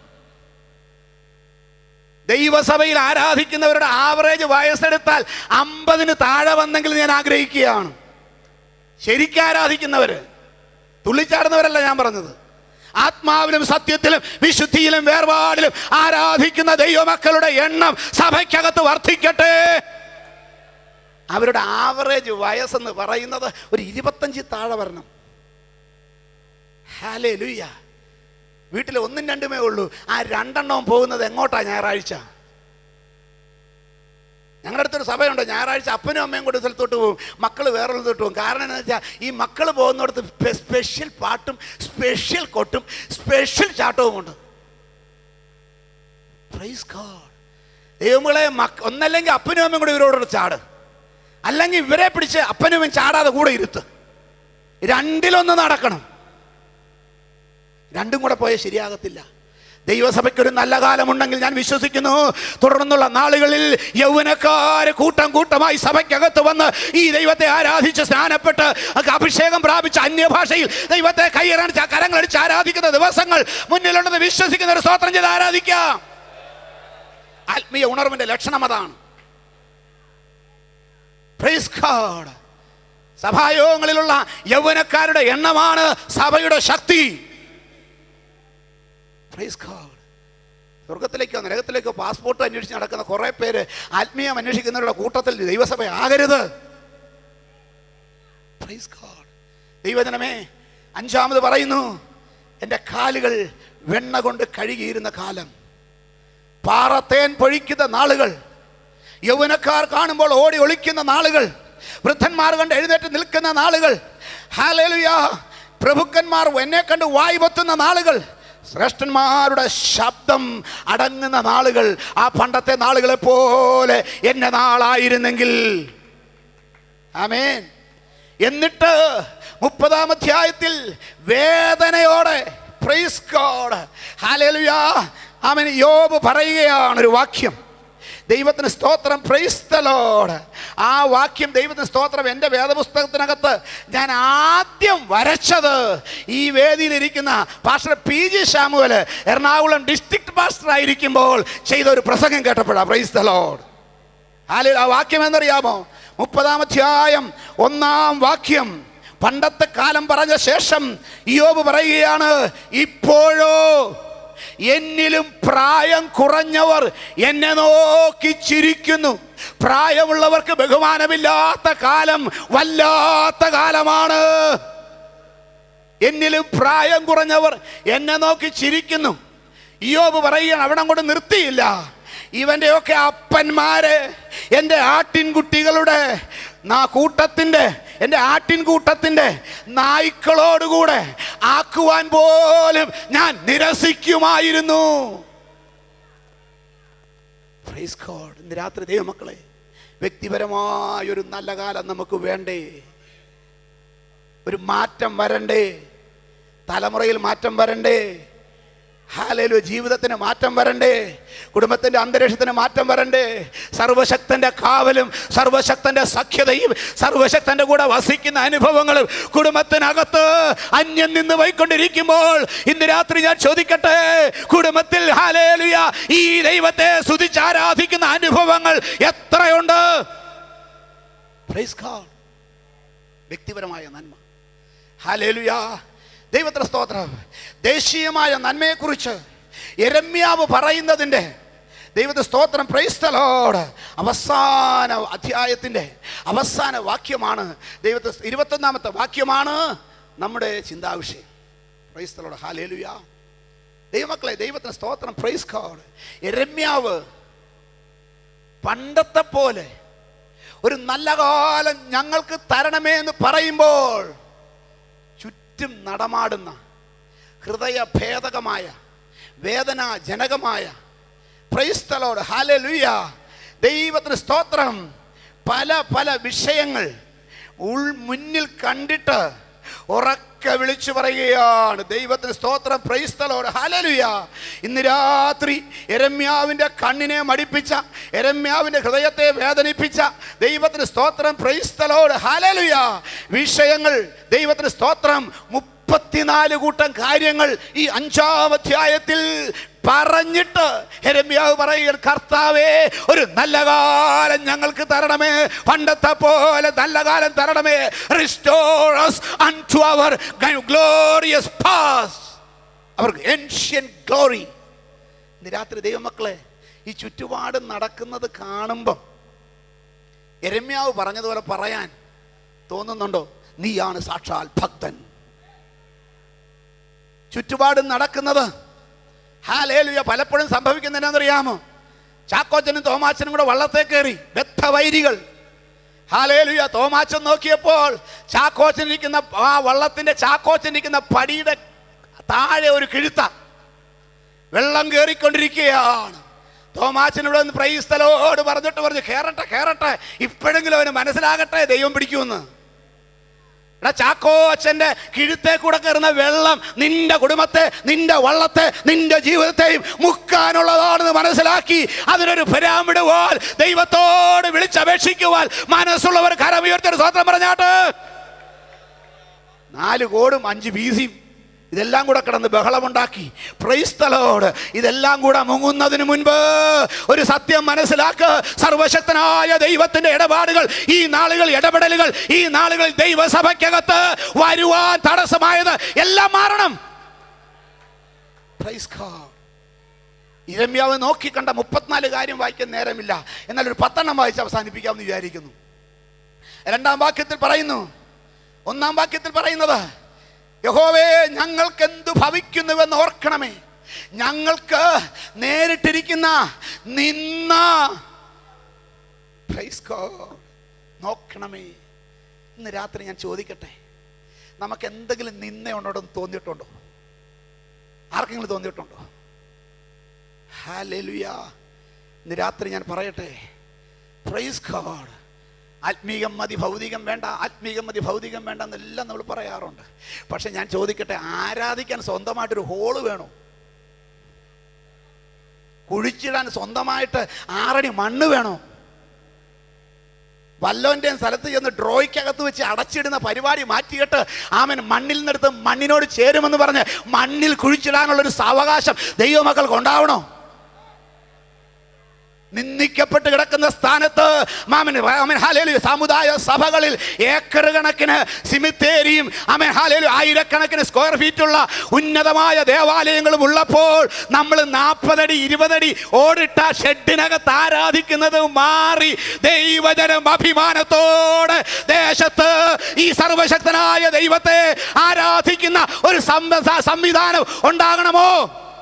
Speaker 1: ദൈവസഭയിൽ ആരാധിക്കുന്നവരുടെ ആവറേജ് വയസ്സെടുത്താൽ അമ്പതിന് താഴെ വന്നെങ്കിൽ ഞാൻ ആഗ്രഹിക്കുകയാണ് ശരിക്കും ആരാധിക്കുന്നവര് തുള്ളിച്ചാടുന്നവരല്ല ഞാൻ പറഞ്ഞത് ആത്മാവിലും സത്യത്തിലും വിശുദ്ധിയിലും വേർപാടിലും ആരാധിക്കുന്ന ദൈവമക്കളുടെ എണ്ണം സഭയ്ക്കകത്ത് വർദ്ധിക്കട്ടെ അവരുടെ ആവറേജ് വയസ്സെന്ന് പറയുന്നത് ഒരു ഇരുപത്തഞ്ച് താഴെ വരണം ഹാലേ ലുയ്യ വീട്ടിൽ ഒന്നും രണ്ടുമേ ഉള്ളൂ ആ രണ്ടെണ്ണവും പോകുന്നത് എങ്ങോട്ടാ ഞായറാഴ്ച ഞങ്ങളുടെ അടുത്തൊരു സഭയുണ്ട് ഞായറാഴ്ച അപ്പനും അമ്മയും കൂടി ഒരു സ്ഥലത്തോട്ട് പോകും മക്കൾ വേറെ സ്ഥലത്തോട്ട് പോകും കാരണം എന്താ വെച്ചാൽ ഈ മക്കൾ പോകുന്നിടത്ത് സ്പെ- സ്പെഷ്യൽ പാട്ടും സ്പെഷ്യൽ കൊട്ടും സ്പെഷ്യൽ ചാട്ടവുമുണ്ട് പ്രൈസ് ഗോഡ് ദൈവങ്ങളെ മക്ക ഒന്നല്ലെങ്കിൽ അപ്പനും അമ്മയും കൂടി ഇവരോട് ചാട് അല്ലെങ്കിൽ ഇവരെ പിടിച്ച് അപ്പനും അമ്മയും ചാടാതെ കൂടെ ഇരുത്ത് രണ്ടിലൊന്ന് നടക്കണം രണ്ടും കൂടെ പോയാൽ ശരിയാകത്തില്ല ദൈവസഭയ്ക്കൊരു നല്ല കാലമുണ്ടെങ്കിൽ ഞാൻ വിശ്വസിക്കുന്നു തുടർന്നുള്ള നാളുകളിൽ യൗവനക്കാര് കൂട്ടം കൂട്ടമായി സഭയ്ക്കകത്ത് വന്ന് ഈ ദൈവത്തെ ആരാധിച്ച് സ്നാനപ്പെട്ട് അഭിഷേകം പ്രാപിച്ച അന്യഭാഷയിൽ ദൈവത്തെ കൈയറണിച്ച് കരങ്ങളടിച്ച് ആരാധിക്കുന്ന ദിവസങ്ങൾ മുന്നിലുണ്ടെന്ന് വിശ്വസിക്കുന്ന ഒരു സ്തോത്രം ചെയ്ത് ആരാധിക്കാം ആത്മീയ ഉണർവിന്റെ ലക്ഷണം അതാണ് Praise God. സഭായോഗങ്ങളിലുള്ള യൗവനക്കാരുടെ എണ്ണമാണ് സഭയുടെ ശക്തി Praise God. സ്വർഗത്തിലേക്കോ നരകത്തിലേക്കോ പാസ്പോർട്ട് അന്വേഷിച്ച് നടക്കുന്ന കുറേ പേര് ആത്മീയം അന്വേഷിക്കുന്നവരുടെ കൂട്ടത്തിൽ ദൈവസഭ ആകരുത് Praise God. ദൈവജനമേ അഞ്ചാമത് പറയുന്നു എൻ്റെ കാലുകൾ വെണ്ണ കൊണ്ട് കഴുകിയിരുന്ന കാലം പാറത്തേൻ പൊഴിക്കുന്ന നാളുകൾ യൗവനക്കാർ കാണുമ്പോൾ ഓടി ഒളിക്കുന്ന നാളുകൾ വൃദ്ധന്മാർ കണ്ട് എഴുന്നേറ്റ് നിൽക്കുന്ന നാളുകൾ ഹാലേലുയാ പ്രഭുക്കന്മാർ എന്നെ കണ്ട് വായി പൊത്തുന്ന നാളുകൾ ശ്രേഷ്ഠന്മാരുടെ ശബ്ദം അടങ്ങുന്ന നാളുകൾ ആ പണ്ടത്തെ നാളുകളെ പോലെ എൻ്റെ നാളായിരുന്നെങ്കിൽ ആമേൻ എന്നിട്ട് മുപ്പതാം അധ്യായത്തിൽ വേദനയോടെ പ്രൈസ് ഗോഡ് ഹാലേലുയാ ആമൻ യോബ് പറയുകയാണ് ഒരു വാക്യം ദൈവത്തിന് സ്തോത്രം പ്രൈസ് ദ ലോർഡ് ആ വാക്യം ദൈവത്തിന് സ്തോത്രം എൻ്റെ വേദപുസ്തകത്തിനകത്ത് ഞാൻ ആദ്യം വരച്ചത് ഈ വേദിയിലിരിക്കുന്ന pastor P G Samuel Ernakulam district pastor ആയിരിക്കുമ്പോൾ ചെയ്ത ഒരു പ്രസംഗം കേട്ടപ്പോഴാണ് പ്രൈസ് ദ ലോർഡ് ഹാലേ ആ വാക്യം എന്നറിയാമോ മുപ്പതാം അധ്യായം ഒന്നാം വാക്യം പണ്ടത്തെ കാലം പറഞ്ഞ ശേഷം ഇയോബ് പറയുകയാണ് ഇപ്പോഴോ എന്നിലും പ്രായം കുറഞ്ഞവർ എന്നെ നോക്കി ചിരിക്കുന്നു പ്രായമുള്ളവർക്ക് ബഹുമാനമില്ലാത്ത കാലം വല്ലാത്ത കാലമാണ് എന്നിലും പ്രായം കുറഞ്ഞവർ എന്നെ നോക്കി ചിരിക്കുന്നു ഇയോബ് പറയുകയാണ് അവിടെ കൊണ്ട് നിർത്തിയില്ല ഇവൻ്റെയൊക്കെ അപ്പന്മാര് എൻ്റെ ആട്ടിൻകുട്ടികളുടെ നാ കൂട്ടത്തിൻ്റെ എൻ്റെ ആട്ടിൻകൂട്ടത്തിൻ്റെ നായ്ക്കളോടുകൂടെ ആക്കുവാൻ പോലും ഞാൻ നിരസിക്കുമായിരുന്നു Praise God. ഇന്ന് രാത്രി ദൈവമക്കളെ വ്യക്തിപരമായൊരു നല്ല കാലം നമുക്ക് വേണ്ടേ ഒരു മാറ്റം വരണ്ടേ തലമുറയിൽ മാറ്റം വരണ്ടേ ഹാലയിലോ ജീവിതത്തിന് മാറ്റം വരണ്ടേ കുടുംബത്തിന്റെ അന്തരീക്ഷത്തിന് മാറ്റം വരണ്ടേ സർവശക്തന്റെ കാവലും സർവശക്തന്റെ സഖ്യതയും സർവശക്തന്റെ കൂടെ വസിക്കുന്ന അനുഭവങ്ങളും കുടുംബത്തിനകത്ത് അന്യം നിന്ന് പോയിക്കൊണ്ടിരിക്കുമ്പോൾ ഇന്ന് രാത്രി ഞാൻ ചോദിക്കട്ടെ കുടുംബത്തിൽ ഹാലേലുയ ഈ ദൈവത്തെ സ്തുതിച്ച് ആരാധിക്കുന്ന അനുഭവങ്ങൾ എത്രയുണ്ട് Praise God. വ്യക്തിപരമായ നന്മ ഹാലേലുയാ ദൈവത്തിന് സ്തോത്രം ദേശീയമായ നന്മയെക്കുറിച്ച് എരമ്യാവ് പറയുന്നതിൻ്റെ ദൈവത്തെ സ്തോത്രം പ്രൈസ്തലോട് അവസാന അധ്യായത്തിൻ്റെ അവസാന വാക്യമാണ് ദൈവത്തെ ഇരുപത്തൊന്നാമത്തെ വാക്യമാണ് നമ്മുടെ ചിന്താവിഷയം പ്രൈസ്തലോട് ഹാലേലുയാ ദൈവമക്കളെ ദൈവത്തിന് സ്തോത്രം പ്രൈസ് ഗോഡ് എരമ്യാവ് പണ്ടത്തെ പോലെ ഒരു നല്ല കാലം ഞങ്ങൾക്ക് തരണമേ എന്ന് പറയുമ്പോൾ ചുറ്റും നടമാടുന്ന ഹൃദയഭേദകമായ വേദനാജനകമായ പ്രൈസ്തലോട് ഹാലലുയ ദൈവത്തിന് സ്തോത്രം പല പല വിഷയങ്ങൾ ഉൾ മുന്നിൽ കണ്ടിട്ട് ഉറക്കെ വിളിച്ചു പറയുകയാണ് ദൈവത്തിന് സ്തോത്രം പ്രൈസ്തലോട് ഹാലലുയ ഇന്ന് രാത്രി എരമ്യാവിൻ്റെ കണ്ണിനെ മടിപ്പിച്ച എരമ്യാവിൻ്റെ ഹൃദയത്തെ വേദനിപ്പിച്ച ദൈവത്തിന് സ്തോത്രം പ്രൈസ്തലോട് ഹാലലുയ വിഷയങ്ങൾ ദൈവത്തിന് സ്തോത്രം മുപ്പത്തിനാല് കൂട്ടം കാര്യങ്ങൾ ഈ അഞ്ചാം അധ്യായത്തിൽ പറഞ്ഞിട്ട് എരമ്യാവ് പറയുക കർത്താവേ ഒരു നല്ല കാലം ഞങ്ങൾക്ക് തരണമേ പണ്ടത്തെ പോലെ നല്ല കാലം തരണമേ restore us unto our glorious past അവർക്ക് ഏൻഷ്യൻ ഗ്ലോറി ഇന്ന് രാത്രി ദൈവമക്കളെ ഈ ചുറ്റുപാട് നടക്കുന്നത് കാണുമ്പം എരമ്യാവ് പറഞ്ഞതുപോലെ പറയാൻ തോന്നുന്നുണ്ടോ നീയാണ് സാക്ഷാൽ ഭക്തൻ ചുറ്റുപാടും നടക്കുന്നത് ഹാലേലുയ പലപ്പോഴും സംഭവിക്കുന്നതിനെന്നറിയാമോ ചാക്കോച്ചനും തോമാച്ചനും കൂടെ വള്ളത്തെ കയറി ബദ്ധവൈരികൾ ഹാലേലുയ തോമാച്ചൻ നോക്കിയപ്പോൾ ചാക്കോച്ചനിരിക്കുന്ന ആ വള്ളത്തിന്റെ ചാക്കോച്ചനിരിക്കുന്ന പടിയുടെ താഴെ ഒരു കിഴുത്ത വെള്ളം കയറിക്കൊണ്ടിരിക്കുകയാണ് തോമാച്ചനോട് ഒന്ന് പ്രൈസ്തലോട് പറഞ്ഞിട്ട് പറഞ്ഞു കയറട്ടെ കയറട്ടെ ഇപ്പോഴെങ്കിലും അവന് മനസ്സിലാകട്ടെ ദൈവം പിടിക്കുമെന്ന് എടാ ചാക്കോ അച്ഛന്റെ കിഴുത്തെ കൂടെ കയറുന്ന വെള്ളം നിന്റെ കുടുംബത്തെ നിന്റെ വള്ളത്തെ നിന്റെ ജീവിതത്തെയും മുക്കാനുള്ളതാണെന്ന് മനസ്സിലാക്കി അതിനൊരു പരാമിടുവാൻ ദൈവത്തോട് വിളിച്ചപേക്ഷിക്കുവാൻ മനസ്സുള്ളവർ കരമുയർത്തൊരു സ്വന്തം പറഞ്ഞാട്ട് നാല് കോടും അഞ്ച് വീസിയും ഇതെല്ലാം കൂടെ കിടന്ന് ബഹളമുണ്ടാക്കി പ്രൈസ്തലോട് ഇതെല്ലാം കൂടെ മുങ്ങുന്നതിന് മുൻപ് ഒരു സത്യം മനസ്സിലാക്ക് സർവശക്തനായ ദൈവത്തിന്റെ ഇടപാടുകൾ ഈ നാളുകൾ ഇടപെടലുകൾ ഈ നാളുകളിൽ ദൈവസഭയ്ക്കകത്ത് വരുവാൻ തടസ്സമായത് എല്ലാം മാറണം Praise God. ഇരമ്യാവ് നോക്കി കണ്ട മുപ്പത്തിനാല് കാര്യം വായിക്കാൻ നേരമില്ല എന്നാൽ ഒരു പത്തെണ്ണം വായിച്ച് അവസാനിപ്പിക്കാമെന്ന് വിചാരിക്കുന്നു രണ്ടാം വാക്യത്തിൽ പറയുന്നു ഒന്നാം വാക്യത്തിൽ പറയുന്നത് യഹോവേ ഞങ്ങൾക്ക് എന്തു ഭവിക്കുന്നുവെന്ന് ഓർക്കണമേ ഞങ്ങൾക്ക് നേരിട്ടിരിക്കുന്ന നിന്ന Praise God. നോക്കണമേ ഇന്ന് രാത്രി ഞാൻ ചോദിക്കട്ടെ നമുക്ക് എന്തെങ്കിലും നിന്നയുണ്ടോ എന്ന് തോന്നിയിട്ടുണ്ടോ ആർക്കെങ്കിലും തോന്നിയിട്ടുണ്ടോ ഹാലലുയ ഇന്ന് രാത്രി ഞാൻ പറയട്ടെ പ്രൈസ് ഗോഡ് ആത്മീകം മതി ഭൗതികം വേണ്ട ആത്മീകം മതി ഭൗതികം വേണ്ട എന്നെല്ലാം നമ്മൾ പറയാറുണ്ട് പക്ഷെ ഞാൻ ചോദിക്കട്ടെ ആരാധിക്കാൻ സ്വന്തമായിട്ടൊരു ഹോള് വേണോ കുഴിച്ചിടാൻ സ്വന്തമായിട്ട് ആറടി മണ്ണ് വേണോ വല്ലോൻ്റെയും സ്ഥലത്ത് ചെന്ന് ഡ്രോയ്ക്കകത്ത് വെച്ച് അടച്ചിടുന്ന പരിപാടി മാറ്റിയിട്ട് ആമൻ മണ്ണിൽ നിന്നെടുത്ത് മണ്ണിനോട് ചേരുമെന്ന് പറഞ്ഞ് മണ്ണിൽ കുഴിച്ചിടാനുള്ളൊരു സാവകാശം ദൈവമക്കൾക്ക് ഉണ്ടാവണോ നിന്ദിക്കപ്പെട്ട് കിടക്കുന്ന സ്ഥാനത്ത് മാമൻ ആമൻ ഹാലേലു സമുദായ സഭകളിൽ ഏക്കർ കണക്കിന് സിമിത്തേരിയും ആമൻ ഹാലേലു ആയിരക്കണക്കിന് സ്ക്വയർ ഫീറ്റുള്ള ഉന്നതമായ ദേവാലയങ്ങളും ഉള്ളപ്പോൾ നമ്മൾ നാൽപ്പതടി ഇരുപതടി ഓടിട്ട ഷെഡിനകത്ത് ആരാധിക്കുന്നത് മാറി ദൈവജനം അഭിമാനത്തോടെ ദേശത്ത് ഈ സർവശക്തനായ ദൈവത്തെ ആരാധിക്കുന്ന ഒരു സംവ- സംവിധാനം ഉണ്ടാകണമോ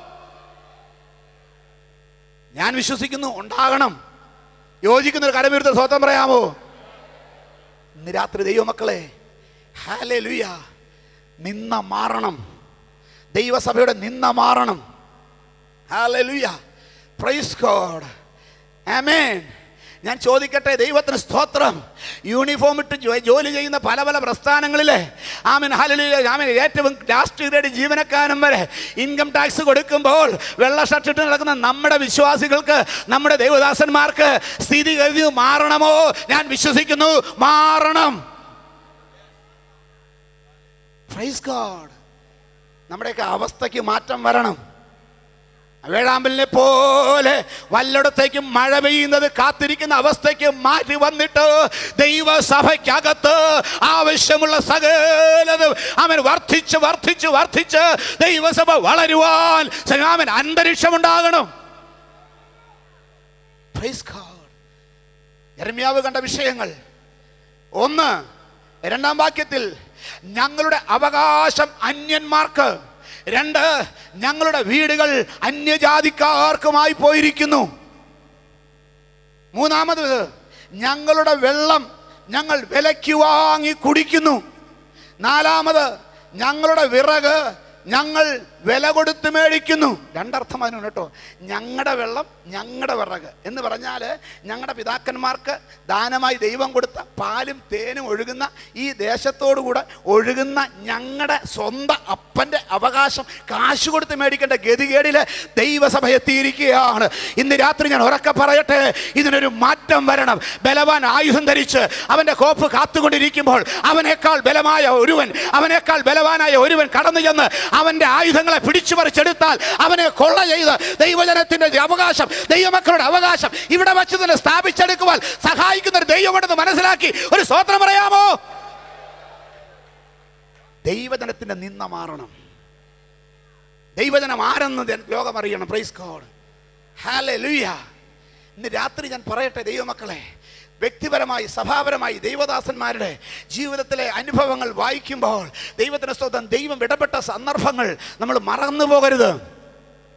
Speaker 1: ഞാൻ വിശ്വസിക്കുന്നു ഉണ്ടാകണം യോജിക്കുന്ന ഒരു കരമീർത്ത സ്വതം പറയാമോ ഇന്ന് രാത്രി ദൈവമക്കളെ ഹാലേ ലുയ നിന്ന മാറണം ദൈവസഭയുടെ നിന്ന മാറണം ഹാലേ ലുയ പ്രൈസ് ഗോഡ് ആമേൻ ഞാൻ ചോദിക്കട്ടെ ദൈവത്തിന് സ്തോത്രം യൂണിഫോം ഇട്ട് ജോ- ജോലി ചെയ്യുന്ന പല പല പ്രസ്ഥാനങ്ങളിലെ ആമൻ ഹലലിയ ആമൻ ഏറ്റവും ലാസ്റ്റ് ഗ്രേഡ് ജീവനക്കാരൻ വരെ ഇൻകം ടാക്സ് കൊടുക്കുമ്പോൾ വെള്ള ഷർട്ട് ഇട്ട് നടക്കുന്ന നമ്മുടെ വിശ്വാസികൾക്ക് നമ്മുടെ ദൈവദാസന്മാർക്ക് സ്ഥിതിഗതി മാറണമോ ഞാൻ വിശ്വസിക്കുന്നു മാറണം പ്രൈസ് ഗോഡ് നമ്മുടെയൊക്കെ അവസ്ഥയ്ക്ക് മാറ്റം വരണം വേഴാമ്പലിനെ പോലെ വല്ലയിടത്തേക്കും മഴ പെയ്യുന്നത് കാത്തിരിക്കുന്ന അവസ്ഥയ്ക്ക് മാറ്റി വന്നിട്ട് ദൈവസഭയ്ക്കകത്ത് ആവശ്യമുള്ള സകലതും അവൻ വർദ്ധിച്ച് വർദ്ധിച്ച് വർദ്ധിച്ച് ദൈവസഭ വളരുവാൻ അവൻ അന്തരീക്ഷമുണ്ടാകണം Praise God. യെരമ്യാവ് കണ്ട വിഷയങ്ങൾ ഒന്ന് രണ്ടാം വാക്യത്തിൽ ഞങ്ങളുടെ അവകാശം അന്യന്മാർക്ക് രണ്ട് ഞങ്ങളുടെ വീടുകൾ അന്യജാതിക്കാർക്കുമായി പോയിരിക്കുന്നു മൂന്നാമത് ഞങ്ങളുടെ വെള്ളം ഞങ്ങൾ വിലയ്ക്ക് വാങ്ങി കുടിക്കുന്നു നാലാമത് ഞങ്ങളുടെ വിറക് ഞങ്ങൾ വില കൊടുത്ത് മേടിക്കുന്നു രണ്ടർത്ഥം അതിനുണ്ട് കേട്ടോ ഞങ്ങളുടെ വെള്ളം ഞങ്ങളുടെ വിറക് എന്ന് പറഞ്ഞാൽ ഞങ്ങളുടെ പിതാക്കന്മാർക്ക് ദാനമായി ദൈവം കൊടുത്ത പാലും തേനും ഒഴുകുന്ന ഈ ദേശത്തോടുകൂടെ ഒഴുകുന്ന ഞങ്ങളുടെ സ്വന്തം അപ്പൻ്റെ അവകാശം കാശ് കൊടുത്ത് മേടിക്കേണ്ട ഗതികേടിൽ ദൈവസഭ എത്തിയിരിക്കുകയാണ് ഇന്ന് രാത്രി ഞാൻ ഉറക്കെ പറയട്ടെ ഇതിനൊരു മാറ്റം വരണം ബലവാൻ ആയുധം ധരിച്ച് അവൻ്റെ കോപ്പ് കാത്തുകൊണ്ടിരിക്കുമ്പോൾ അവനേക്കാൾ ബലമായ ഒരുവൻ അവനേക്കാൾ ബലവാനായ ഒരുവൻ കടന്നു ചെന്ന് അവൻ്റെ ആയുധങ്ങളെ പിടിച്ചു പറിച്ചെടുത്താൽ അവനെ കൊള്ള ചെയ്ത് ദൈവജനത്തിൻ്റെ അവകാശം ദൈവമക്കളുടെ അവകാശം ഇവിടെ വച്ച് തന്നെ സ്ഥാപിച്ചെടുക്കുവാൻ സഹായിക്കുന്ന ഒരു ദൈവമുണ്ടെന്ന് മനസ്സിലാക്കി ഒരു സ്വത്രം പറയാമോ ദൈവജനത്തിൻ്റെ നിന്ന മാറണം ദൈവജനം ആരെന്ന് ജന- ലോകം അറിയണം പ്രൈസ് ഗോഡ് ഹാലെ ഇന്ന് രാത്രി ഞാൻ പറയട്ടെ ദൈവമക്കളെ വ്യക്തിപരമായി സഭാപരമായി ദൈവദാസന്മാരുടെ ജീവിതത്തിലെ അനുഭവങ്ങൾ വായിക്കുമ്പോൾ ദൈവത്തിന് സ്വന്തം ദൈവം ഇടപെട്ട സന്ദർഭങ്ങൾ നമ്മൾ മറന്നു പോകരുത്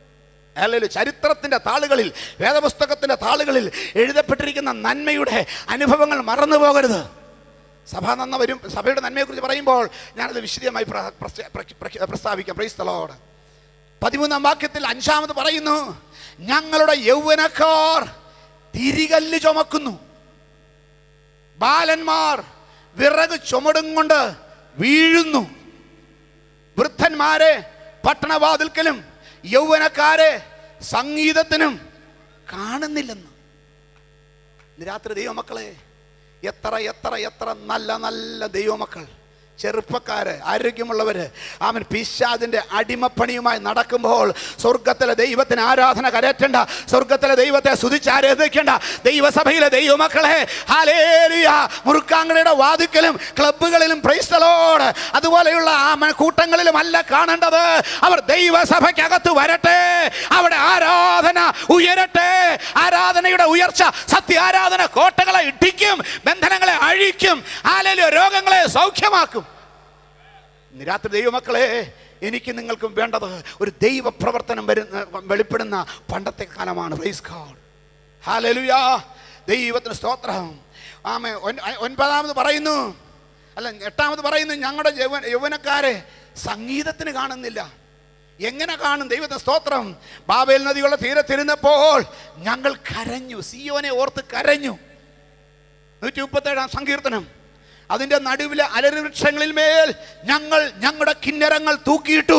Speaker 1: അല്ലെങ്കിൽ ചരിത്രത്തിൻ്റെ താളുകളിൽ വേദപുസ്തകത്തിൻ്റെ താളുകളിൽ എഴുതപ്പെട്ടിരിക്കുന്ന നന്മയുടെ അനുഭവങ്ങൾ മറന്നു പോകരുത് സഭ നന്മ വരും സഭയുടെ നന്മയെക്കുറിച്ച് പറയുമ്പോൾ ഞാനത് വിശദീയമായി പ്ര- പ്രസ്ത- പ്ര- പ്ര- പ്രസ്താവിക്കാം പ്രൈസ്തലോട് പതിമൂന്നാം വാക്യത്തിൽ അഞ്ചാമത് പറയുന്നു ഞങ്ങളുടെ യൗവനക്കാർ തിരികല്ല് ചുമക്കുന്നു ബാലന്മാർ വിറക് ചുമടും കൊണ്ട് വീഴുന്നു വൃദ്ധന്മാരെ പട്ടണവാതിൽക്കലും യൗവനക്കാരെ സംഗീതത്തിനും കാണുന്നില്ലെന്ന് ഇന്ന് രാത്രി ദൈവമക്കളെ എത്ര എത്ര എത്ര നല്ല നല്ല ദൈവമക്കൾ ചെറുപ്പക്കാര് ആരോഗ്യമുള്ളവര് അവൻ പിശാദിന്റെ അടിമപ്പണിയുമായി നടക്കുമ്പോൾ സ്വർഗത്തിലെ ദൈവത്തിന് ആരാധന കരയറ്റേണ്ട സ്വർഗത്തിലെ ദൈവത്തെ സ്തുതിച്ച് ആരാധിക്കേണ്ട ദൈവസഭയിലെ ദൈവമക്കളെ ഹാലേലിയ മുറുക്കാങ്കടയുടെ വാതിക്കലും ക്ലബ്ബുകളിലും പ്രൈസ്തലോട് അതുപോലെയുള്ള ആ മ- കൂട്ടങ്ങളിലും അല്ല കാണേണ്ടത് അവർ ദൈവസഭയ്ക്കകത്ത് വരട്ടെ അവിടെ ആരാധന ഉയരട്ടെ ആരാധനയുടെ ഉയർച്ച സത്യ ആരാധന കോട്ടകളെ ഇടിക്കും ബന്ധനങ്ങളെ അഴിക്കും ആലേലിയ രോഗങ്ങളെ സൗഖ്യമാക്കും ഇന്ന് രാത്രി ദൈവമക്കളെ എനിക്ക് നിങ്ങൾക്കും വേണ്ടത് ഒരു ദൈവ പ്രവർത്തനം വരുന്ന വെളിപ്പെടുന്ന പണ്ടത്തെ കാലമാണ് പ്രൈസ് ഗോഡ് ഹാലലുയാ ദൈവത്തിന് സ്തോത്രം ആമേ ഒൻ- ഒൻപതാമത് പറയുന്നു അല്ല എട്ടാമത് പറയുന്നു ഞങ്ങളുടെ യൗവന യൗവനക്കാരെ സംഗീതത്തിന് കാണുന്നില്ല എങ്ങനെ കാണും ദൈവത്തിന് സ്തോത്രം ബാബേൽ നദിയുള്ള തീരത്തിരുന്നപ്പോൾ ഞങ്ങൾ കരഞ്ഞു സിയോനെ ഓർത്ത് കരഞ്ഞു നൂറ്റി മുപ്പത്തേഴാം സങ്കീർത്തനം അതിൻ്റെ നടുവിലെ അലരുവൃക്ഷങ്ങളിൽ മേൽ ഞങ്ങൾ ഞങ്ങളുടെ കിന്നരങ്ങൾ തൂക്കിയിട്ടു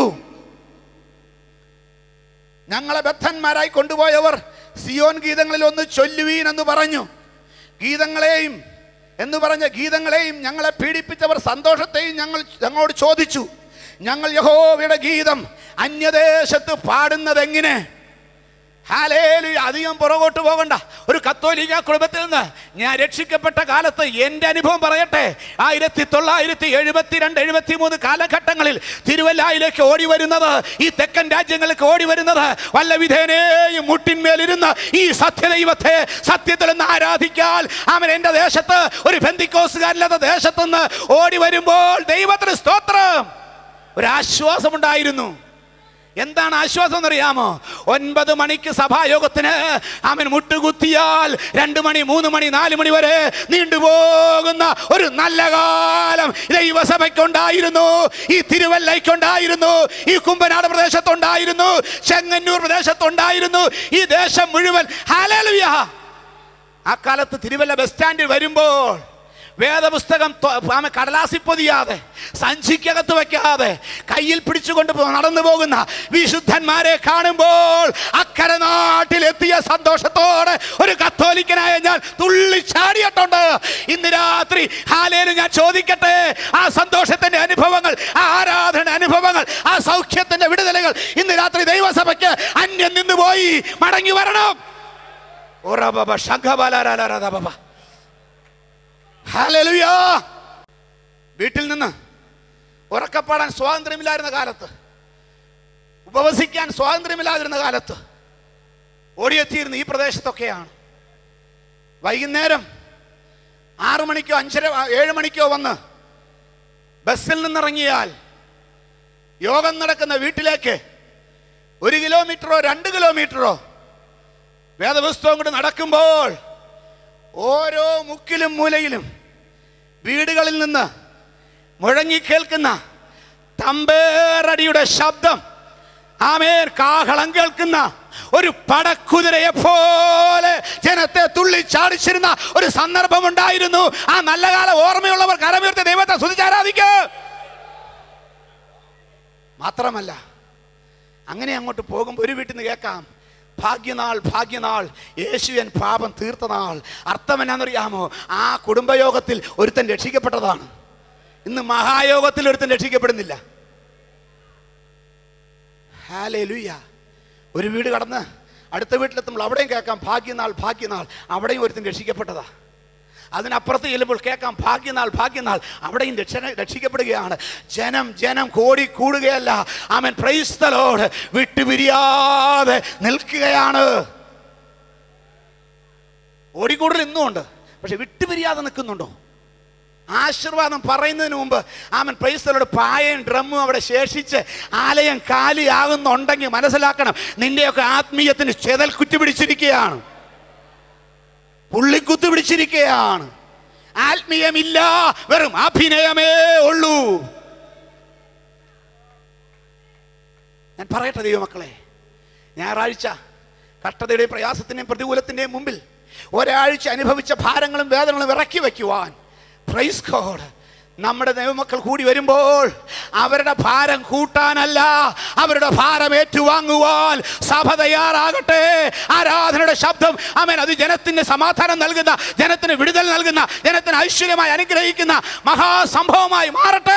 Speaker 1: ഞങ്ങളെ ബദ്ധന്മാരായി കൊണ്ടുപോയവർ സിയോൻ ഗീതങ്ങളിൽ ഒന്ന് ചൊല്ലുവീൻ എന്ന് പറഞ്ഞു ഗീതങ്ങളെയും എന്ന് പറഞ്ഞ ഗീതങ്ങളെയും ഞങ്ങളെ പീഡിപ്പിച്ചവർ സന്തോഷത്തെയും ഞങ്ങൾ ഞങ്ങളോട് ചോദിച്ചു ഞങ്ങൾ യഹോവയുടെ ഗീതം അന്യദേശത്ത് പാടുന്നത് എങ്ങനെ ഹാലേലുയ അധികം പുറകോട്ട് പോകണ്ട ഒരു കത്തോലിക്ക കുടുംബത്തിൽ നിന്ന് ഞാൻ രക്ഷിക്കപ്പെട്ട കാലത്ത് എൻ്റെ അനുഭവം പറയട്ടെ ആയിരത്തി തൊള്ളായിരത്തി എഴുപത്തിരണ്ട് എഴുപത്തി മൂന്ന് കാലഘട്ടങ്ങളിൽ തിരുവല്ലായിലേക്ക് ഓടി വരുന്നത് ഈ തെക്കൻ രാജ്യങ്ങളിലേക്ക് ഓടി വരുന്നത് വല്ല വിധേനേയും മുട്ടിന്മേലിരുന്ന് ഈ സത്യദൈവത്തെ സത്യത്തിൽ നിന്ന് ആരാധിക്കാൻ അവൻ എൻ്റെ ദേശത്ത് ഒരു ബന്ധിക്കോസുകാരില്ലാത്ത ദേശത്തുനിന്ന് ഓടി വരുമ്പോൾ ദൈവത്തിന് സ്തോത്രം ഒരു ആശ്വാസമുണ്ടായിരുന്നു എന്താണ് ആശ്വാസം എന്നറിയാമോ ഒൻപത് മണിക്ക് സഭായോഗത്തിന് അവൻ മുട്ടുകുത്തിയാൽ രണ്ട് മണി മൂന്ന് മണി നാല് മണി വരെ നീണ്ടുപോകുന്ന ഒരു നല്ല കാലം ദൈവസഭയ്ക്കുണ്ടായിരുന്നു ഈ തിരുവല്ലയ്ക്കുണ്ടായിരുന്നു ഈ കുമ്പനാട് പ്രദേശത്തുണ്ടായിരുന്നു ചെങ്ങന്നൂർ പ്രദേശത്തുണ്ടായിരുന്നു ഈ ദേശം മുഴുവൻ ഹല്ലേലൂയ ആ കാലത്ത് തിരുവല്ല ബസ് സ്റ്റാൻഡിൽ വരുമ്പോൾ വേദപുസ്തകം തൊ- ആമ കടലാസിൽ പൊതിയാതെ സഞ്ചിക്കകത്ത് വെക്കാതെ കയ്യിൽ പിടിച്ചുകൊണ്ട് പോ- നടന്നു പോകുന്ന വിശുദ്ധന്മാരെ കാണുമ്പോൾ അക്കരെ നാട്ടിലെത്തിയ സന്തോഷത്തോടെ ഒരു കത്തോലിക്കനായ ഞാൻ തുള്ളിച്ചാടിയിട്ടുണ്ട് ഇന്ന് രാത്രി ഹാലേലും ഞാൻ ചോദിക്കട്ടെ ആ സന്തോഷത്തിന്റെ അനുഭവങ്ങൾ ആ ആരാധന അനുഭവങ്ങൾ ആ സൗഖ്യത്തിന്റെ വിടുതലുകൾ ഇന്ന് രാത്രി ദൈവസഭയ്ക്ക് അന്യം നിന്ന് പോയി മടങ്ങി വരണം ഓറബബ ശംഖബാലാരാരാരാബബ. ഹല്ലേലൂയ. വീട്ടിൽ നിന്ന് ഉറക്കപ്പാടാൻ സ്വാതന്ത്ര്യമില്ലായിരുന്ന കാലത്ത് ഉപവസിക്കാൻ സ്വാതന്ത്ര്യമില്ലാതിരുന്ന കാലത്ത് ഓടിയെത്തിയിരുന്ന ഈ പ്രദേശത്തൊക്കെയാണ് വൈകുന്നേരം ആറു മണിക്കോ അഞ്ചര ഏഴ് മണിക്കോ വന്ന് ബസ്സിൽ നിന്നിറങ്ങിയാൽ യോഗം നടക്കുന്ന വീട്ടിലേക്ക് ഒരു കിലോമീറ്ററോ രണ്ട് കിലോമീറ്ററോ വേദപുസ്തകം കൊണ്ട് നടക്കുമ്പോൾ ഓരോ മുക്കിലും മൂലയിലും വീടുകളിൽ നിന്ന് മുഴങ്ങിക്കേൾക്കുന്ന തമ്പേറടിയുടെ ശബ്ദം ആമേർ കാഹളം കേൾക്കുന്ന ഒരു പടക്കുതിരയെ പോലെ ജനത്തെ തുള്ളിച്ചാടിച്ചിരുന്ന ഒരു സന്ദർഭം ഉണ്ടായിരുന്നു ആ നല്ല കാലം ഓർമ്മയുള്ളവർ കരമുയർത്തി ദൈവത്തെ സ്തുതിച്ചാരാധിക്കുക മാത്രമല്ല അങ്ങനെ അങ്ങോട്ട് പോകുമ്പോൾ ഒരു വീട്ടിൽ നിന്ന് കേൾക്കാം ഭാഗ്യനാൾ ഭാഗ്യനാൾ യേശുവൻ പാപം തീർത്ത നാൾ അർത്ഥം എന്നാണെന്നറിയാമോ ആ കുടുംബയോഗത്തിൽ ഒരുത്തൻ രക്ഷിക്കപ്പെട്ടതാണ് ഇന്ന് മഹായോഗത്തിൽ ഒരുത്തൻ രക്ഷിക്കപ്പെടുന്നില്ല ഹാലേ ഒരു വീട് കടന്ന് അടുത്ത വീട്ടിലെത്തുമ്പോൾ അവിടെയും കേൾക്കാം ഭാഗ്യനാൾ ഭാഗ്യനാൾ അവിടെയും ഒരുത്തൻ രക്ഷിക്കപ്പെട്ടതാ അതിനപ്പുറത്ത് ചെല്ലുമ്പോൾ കേൾക്കാം ഭാഗ്യനാൾ ഭാഗ്യനാൾ അവിടെയും രക്ഷ രക്ഷിക്കപ്പെടുകയാണ് ജനം ജനം കോടി കൂടുകയല്ല അവൻ പ്രൈസ്തലോട് വിട്ടുപിരിയാതെ നിൽക്കുകയാണ് ഓടിക്കൂടൽ ഇന്നും ഉണ്ട് പക്ഷെ വിട്ടുപിരിയാതെ നിൽക്കുന്നുണ്ടോ ആശീർവാദം പറയുന്നതിന് മുമ്പ് ആമൻ പ്രൈസ്തലോട് പായയും ഡ്രമ്മും അവിടെ ശേഷിച്ച് ആലയം കാലിയാകുന്നുണ്ടെങ്കിൽ മനസ്സിലാക്കണം നിന്റെയൊക്കെ ആത്മീയത്തിന് ചെതൽ കുറ്റി പിടിച്ചിരിക്കുകയാണ് പുള്ളിക്കുത്ത് പിടിച്ചിരിക്കുകയാണ് ആത്മീയമില്ല വെറും അഭിനയമേ ഉള്ളൂ ഞാൻ പറയട്ടെ ദൈവമക്കളെ ഞായറാഴ്ച കഷ്ടതയുടെയും പ്രയാസത്തിൻ്റെയും പ്രതികൂലത്തിൻ്റെയും മുമ്പിൽ ഒരാഴ്ച അനുഭവിച്ച ഭാരങ്ങളും വേദനകളും ഇറക്കി വയ്ക്കുവാൻ പ്രൈസ് കോഡ് നമ്മുടെ ദൈവമക്കൾ കൂടി വരുമ്പോൾ അവരുടെ ഭാരം കൂട്ടാനല്ല അവരുടെ ഭാരം ഏറ്റുവാങ്ങുവാൻ സഭ തയ്യാറാകട്ടെ ആരാധനയുടെ ശബ്ദം അമേൻ അത് ജനത്തിന് സമാധാനം നൽകുന്ന ജനത്തിന് വിടുതൽ നൽകുന്ന ജനത്തിന് ഐശ്വര്യമായി അനുഗ്രഹിക്കുന്ന മഹാസംഭവമായി മാറട്ടെ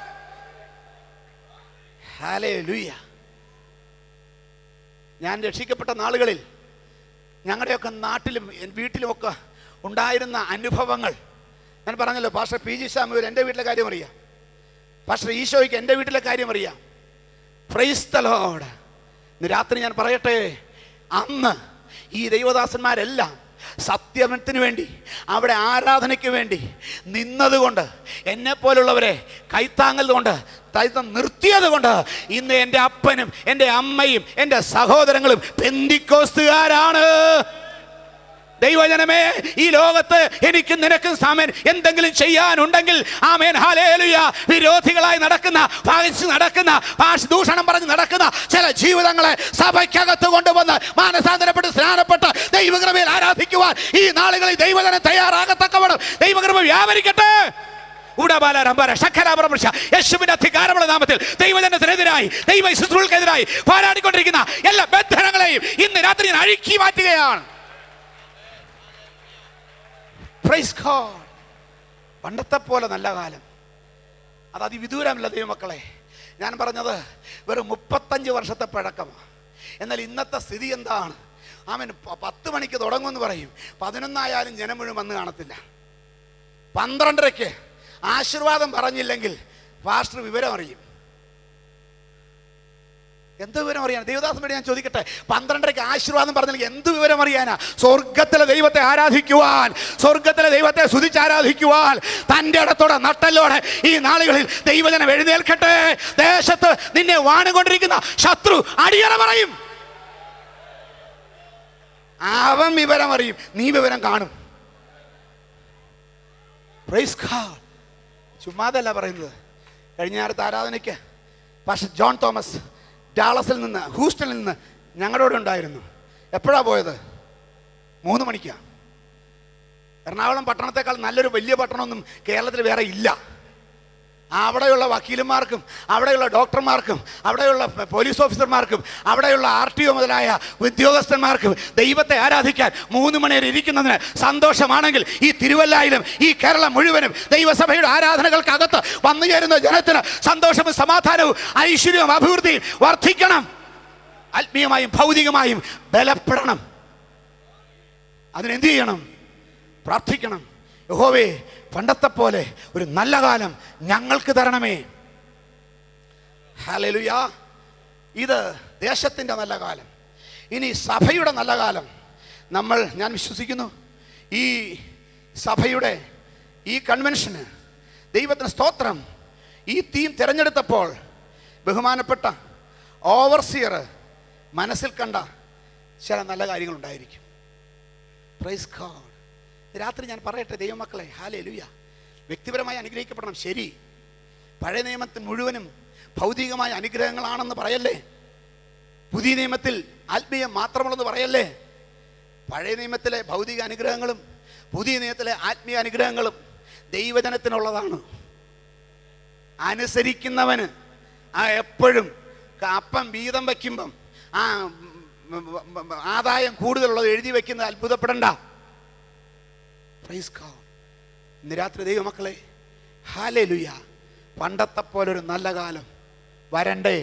Speaker 1: ഹല്ലേലൂയ ഞാൻ രക്ഷിക്കപ്പെട്ട നാളുകളിൽ ഞങ്ങളുടെയൊക്കെ നാട്ടിലും എൻ- വീട്ടിലുമൊക്കെ ഉണ്ടായിരുന്ന അനുഭവങ്ങൾ ഞാൻ പറഞ്ഞല്ലോ പാസ്റ്റർ പി ജി സാമുവൽ എൻ്റെ വീട്ടിലെ കാര്യം അറിയാം പാസ്റ്റർ ഈശോയ്ക്ക് എൻ്റെ വീട്ടിലെ കാര്യം അറിയാം പ്രൈസ്തലോട് ഇന്ന് രാത്രി ഞാൻ പറയട്ടെ അന്ന് ഈ ദൈവദാസന്മാരെല്ലാം സത്യത്തിന് വേണ്ടി അവിടെ ആരാധനയ്ക്ക് വേണ്ടി നിന്നതുകൊണ്ട് എന്നെ പോലുള്ളവരെ കൈത്താങ്ങൽ കൊണ്ട് തൈത്തം നിർത്തിയത് കൊണ്ട് ഇന്ന് എൻ്റെ അപ്പനും എൻ്റെ അമ്മയും എൻ്റെ സഹോദരങ്ങളും പെന്തിക്കോസ്തുകാരാണ് ദൈവജനമേ ഈ ലോകത്ത് എനിക്ക് നിനക്കും സാമേൻ എന്തെങ്കിലും ചെയ്യാനുണ്ടെങ്കിൽ ആമേൻ ഹാലേലുയ വിരോധികളായി നടക്കുന്ന ഭാഗിച്ച് നടക്കുന്ന ഭാഷ ദൂഷണം പറഞ്ഞ് നടക്കുന്ന ചില ജീവിതങ്ങളെ സഭയ്ക്കകത്ത് കൊണ്ടുവന്ന് മാനസാന്തരപ്പെട്ട് സ്നാനപ്പെട്ട് ദൈവകൃപയിൽ ആരാധിക്കുവാൻ ഈ നാളുകളിൽ ദൈവജനം തയ്യാറാകത്തക്കവണ്ണം ദൈവകൃപ വ്യാപരിക്കട്ടെ ഊടാബാലാരംബര ശഖരാപരമർശ യേശുവിന്റെ അധികാരമുള്ള നാമത്തിൽ ദൈവജനത്തിനെതിരായി ദൈവ ശുശ്രൂഷക്കെതിരായി പോരാടിക്കൊണ്ടിരിക്കുന്ന എല്ലാ ബന്ധനങ്ങളെയും ഇന്ന് രാത്രി ഞാൻ അഴുക്കി മാറ്റുകയാണ് പ്രൈസ് ഗോഡ് പണ്ടത്തെ പോലെ നല്ല കാലം അത് അതിവിദൂരമല്ല ദൈവമക്കളെ ഞാൻ പറഞ്ഞത് വെറും മുപ്പത്തഞ്ച് വർഷത്തെ പഴക്കമാണ് എന്നാൽ ഇന്നത്തെ സ്ഥിതി എന്താണ് ആമൻ പ- പത്ത് മണിക്ക് തുടങ്ങുമെന്ന് പറയും പതിനൊന്നായാലും ജനം മുഴുവൻ വന്ന് കാണത്തില്ല പന്ത്രണ്ടരയ്ക്ക് ആശീർവാദം പറഞ്ഞില്ലെങ്കിൽ പാസ്റ്റർ വിവരം അറിയും എന്ത് വിവരം അറിയാൻ ദൈവദാസൻ വേണ്ടി ഞാൻ ചോദിക്കട്ടെ പന്ത്രണ്ടരയ്ക്ക് ആശീർവാദം പറഞ്ഞെങ്കിൽ എന്ത് വിവരം അറിയാനാ സ്വർഗത്തിലെ ദൈവത്തെ ആരാധിക്കുവാൻ സ്വർഗത്തിലെ ദൈവത്തെ സ്തുതിച്ച് ആരാധിക്കുവാൻ തൻ്റെ ഇടത്തോടെ നട്ടല്ലോടെ ഈ നാളുകളിൽ ദൈവജനം എഴുന്നേൽക്കട്ടെ ദേശത്ത് നിന്നെ വാണുകൊണ്ടിരിക്കുന്ന ശത്രു അടിയറ പറയും അവൻ വിവരം അറിയും നീ വിവരം കാണും പ്രൈസ് ഗോഡ് ചുമ്മാതല്ല പറയുന്നത് കഴിഞ്ഞ നേരത്തെ ആരാധനയ്ക്ക് പക്ഷെ ജോൺ തോമസ് ഡാളസിൽ നിന്ന് ഹൂസ്റ്റണിൽ നിന്ന് ഞങ്ങളുടെ കൂടെ ഉണ്ടായിരുന്നു എപ്പോഴാണ് പോയത് മൂന്ന് മണിക്കാണ് എറണാകുളം പട്ടണത്തെക്കാൾ നല്ലൊരു വലിയ പട്ടണമൊന്നും കേരളത്തിൽ വേറെ ഇല്ല അവിടെയുള്ള വക്കീലന്മാർക്കും അവിടെയുള്ള ഡോക്ടർമാർക്കും അവിടെയുള്ള പ- പോലീസ് ഓഫീസർമാർക്കും അവിടെയുള്ള ആർ ടി ഒ മുതലായ ഉദ്യോഗസ്ഥന്മാർക്കും ദൈവത്തെ ആരാധിക്കാൻ മൂന്ന് മണി വരെ ഇരിക്കുന്നതിന് സന്തോഷമാണെങ്കിൽ ഈ തിരുവല്ലായിലും ഈ കേരളം മുഴുവനും ദൈവസഭയുടെ ആരാധനകൾക്കകത്ത് വന്നു ചേരുന്ന ജനത്തിന് സന്തോഷവും സമാധാനവും ഐശ്വര്യവും അഭിവൃദ്ധിയും വർദ്ധിക്കണം ആത്മീയമായും ഭൗതികമായും ബലപ്പെടണം അതിനെന്ത് ചെയ്യണം പ്രാർത്ഥിക്കണം യഹോവേ പണ്ടത്തെ പോലെ ഒരു നല്ല കാലം ഞങ്ങൾക്ക് തരണമേ ഹല്ലേലൂയ ഇത് ദേശത്തിൻ്റെ നല്ല കാലം ഇനി സഭയുടെ നല്ല കാലം നമ്മൾ ഞാൻ വിശ്വസിക്കുന്നു ഈ സഭയുടെ ഈ കൺവെൻഷന് ദൈവത്തിന് സ്തോത്രം ഈ തീം തിരഞ്ഞെടുത്തപ്പോൾ ബഹുമാനപ്പെട്ട ഓവർസിയർ മനസ്സിൽ കണ്ട ചില നല്ല കാര്യങ്ങളുണ്ടായിരിക്കും പ്രൈസ് ഗോഡ് രാത്രി ഞാൻ പറയട്ടെ ദൈവമക്കളെ ഹാലേ ലുയ വ്യക്തിപരമായി അനുഗ്രഹിക്കപ്പെടണം ശരി പഴയ നിയമത്തിൽ മുഴുവനും ഭൗതികമായ അനുഗ്രഹങ്ങളാണെന്ന് പറയല്ലേ പുതിയ നിയമത്തിൽ ആത്മീയം മാത്രമുള്ളെന്ന് പറയല്ലേ പഴയ നിയമത്തിലെ ഭൗതിക അനുഗ്രഹങ്ങളും പുതിയ നിയമത്തിലെ ആത്മീയ അനുഗ്രഹങ്ങളും ദൈവജനത്തിനുള്ളതാണ് അനുസരിക്കുന്നവന് ആ എപ്പോഴും അപ്പം വീതം വയ്ക്കുമ്പം ആ ഉം, ഉം, ഉം, ആദായം കൂടുതലുള്ളത് എഴുതി വെക്കുന്നത് അത്ഭുതപ്പെടണ്ട പ്രൈസ് ഗോഡ് ഇന്ന് രാത്രി ദൈവമക്കളെ ഹാലേ ലുയ പണ്ടത്തെ പോലൊരു നല്ല കാലം വരണ്ടേ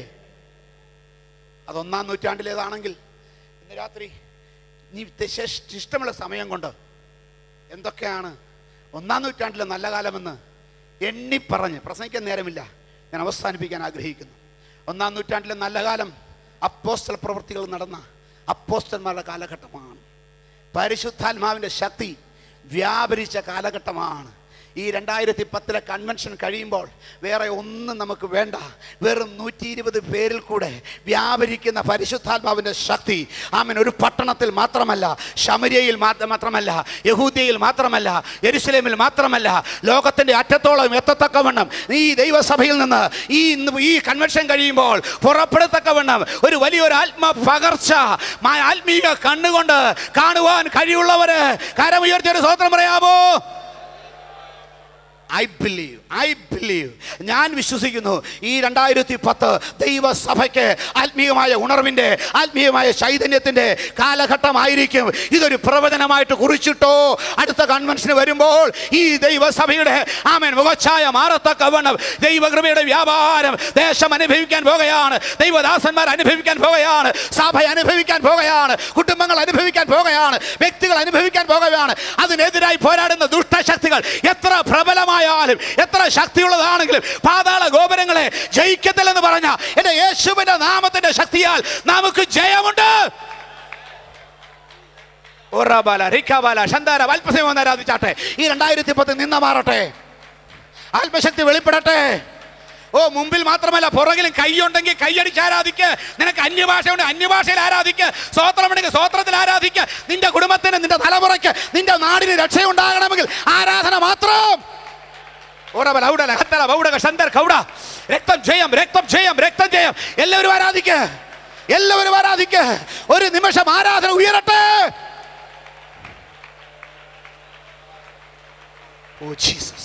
Speaker 1: അതൊന്നാം നൂറ്റാണ്ടിലേതാണെങ്കിൽ ഇന്ന് രാത്രി നീ ശേഷ- ഇഷ്ടമുള്ള സമയം കൊണ്ട് എന്തൊക്കെയാണ് ഒന്നാം നൂറ്റാണ്ടിലെ നല്ല കാലമെന്ന് എണ്ണിപ്പറഞ്ഞ് പ്രസംഗിക്കാൻ നേരമില്ല ഞാൻ അവസാനിപ്പിക്കാൻ ആഗ്രഹിക്കുന്നു ഒന്നാം നൂറ്റാണ്ടിലെ നല്ല കാലം അപ്പോസ്റ്റൽ പ്രവൃത്തികൾ നടന്ന അപ്പോസ്റ്റന്മാരുടെ കാലഘട്ടമാണ് പരിശുദ്ധാത്മാവിൻ്റെ ശക്തി വ്യാപരിച്ച കാലഘട്ടമാണ് ഈ രണ്ടായിരത്തി പത്തിലെ കൺവെൻഷൻ കഴിയുമ്പോൾ വേറെ ഒന്നും നമുക്ക് വേണ്ട വെറും നൂറ്റി ഇരുപത് പേരിൽ കൂടെ വ്യാപരിക്കുന്ന പരിശുദ്ധാത്മാവിൻ്റെ ശക്തി ആമൻ ഒരു പട്ടണത്തിൽ മാത്രമല്ല ശമരിയയിൽ മാത്ര- മാത്രമല്ല യഹൂദിയയിൽ മാത്രമല്ല യെരുസലേമിൽ മാത്രമല്ല ലോകത്തിൻ്റെ അറ്റത്തോളം എത്തത്തക്കവണ്ണം ഈ ദൈവസഭയിൽ നിന്ന് ഈ ഇന്ന് ഈ കൺവെൻഷൻ കഴിയുമ്പോൾ പുറപ്പെടുത്തക്കവണ്ണം ഒരു വലിയൊരു ആത്മ പകർച്ച മാ- ആത്മീയ കണ്ണുകൊണ്ട് കാണുവാൻ കഴിവുള്ളവര് കരമുയർത്തിയൊരു സ്വതന്ത്രം പറയാമോ ഐ ബിലീവ് ഐ ബിലീവ് ഞാൻ വിശ്വസിക്കുന്നു ഈ രണ്ടായിരത്തി പത്ത് ദൈവസഭയ്ക്ക് ആത്മീയമായ ഉണർവിൻ്റെ ആത്മീയമായ ചൈതന്യത്തിൻ്റെ കാലഘട്ടമായിരിക്കും ഇതൊരു പ്രവചനമായിട്ട് കുറിച്ചിട്ടോ അടുത്ത കൺവെൻഷന് വരുമ്പോൾ ഈ ദൈവസഭയുടെ ആമൻ മുഖച്ഛായ മാറത്തക്കവണ്ണം ദൈവകൃപയുടെ വ്യാപാരം ദേശം അനുഭവിക്കാൻ പോകുകയാണ് ദൈവദാസന്മാർ അനുഭവിക്കാൻ പോകുകയാണ് സഭ അനുഭവിക്കാൻ പോകുകയാണ് കുടുംബങ്ങൾ അനുഭവിക്കാൻ പോകുകയാണ് വ്യക്തികൾ അനുഭവിക്കാൻ പോകുകയാണ് അതിനെതിരായി പോരാടുന്ന ദുഷ്ടശക്തികൾ എത്ര പ്രബലമായാലും എത്ര ശക്തിയുള്ളതാണെങ്കിലും പാതാള ഗോപുരങ്ങളെ ജയിക്കത്തില്ലെന്ന് പറഞ്ഞ എന്റെ യേശുവിന്റെ നാമത്തിന്റെ ശക്തിയാൽ നമുക്ക് ജയമുണ്ട് ഒറബാല റിക്കബാല ശന്താര അല്പസമയം ഒന്ന് ആരാധിച്ചാട്ടെ ഈ രണ്ടായിരത്തി പത്ത് നിന്ന മാറട്ടെ ആത്മശക്തി വെളിപ്പെടട്ടെ ഓ മുമ്പിൽ മാത്രമല്ല പുറകിലും കൈയുണ്ടെങ്കിൽ കൈയടിച്ച് ആരാധിക്ക് നിനക്ക് അന്യഭാഷയുണ്ട് അന്യഭാഷയിൽ ആരാധിക്ക് സ്വോത്രമുണ്ടെങ്കിൽ സ്വോത്രത്തിൽ ആരാധിക്ക് നിന്റെ കുടുംബത്തിന് നിന്റെ തലമുറയ്ക്ക് നിന്റെ നാടിന് രക്ഷയുണ്ടാകണമെങ്കിൽ ആരാധന മാത്രം ഓടബല ഔടല ഹത്തല ബൗഡക ശന്തർ കൗട രക്തം ജയം രക്തം ജയം രക്തം ജയം എല്ലാവരും ആരാധിക്ക് എല്ലാവരും ആരാധിക്ക് ഒരു നിമിഷം ആരാധന ഉയരട്ടെ ഓ ജീസസ്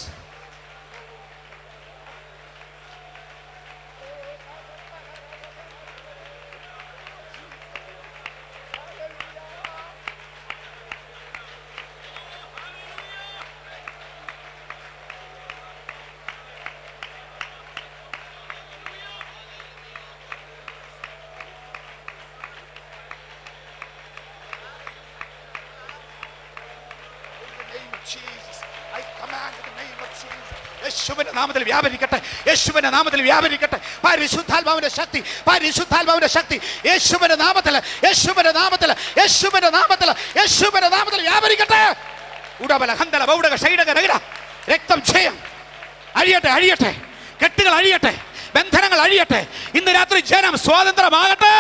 Speaker 1: യേശുവിന്റെ നാമത്തിൽ വ്യാപരിക്കട്ടെ യേശുവിന്റെ നാമത്തിൽ വ്യാപരിക്കട്ടെ പരിശുദ്ധാത്മാവിന്റെ ശക്തി പരിശുദ്ധാത്മാവിന്റെ ശക്തി യേശുവിന്റെ നാമത്തിൽ യേശുവിന്റെ നാമത്തിൽ യേശുവിന്റെ നാമത്തിൽ യേശുവിന്റെ നാമത്തിൽ വ്യാപരിക്കട്ടെ ഉടബല ഹന്തല ബൗഡക ഷൈഡക നഗര രക്തം ജയം അഴിയട്ടെ അഴിയട്ടെ കെട്ടുകൾ അഴിയട്ടെ ബന്ധനങ്ങൾ അഴിയട്ടെ ഇന്ന് രാത്രി ജനം സ്വാതന്ത്ര്യമാകട്ടെ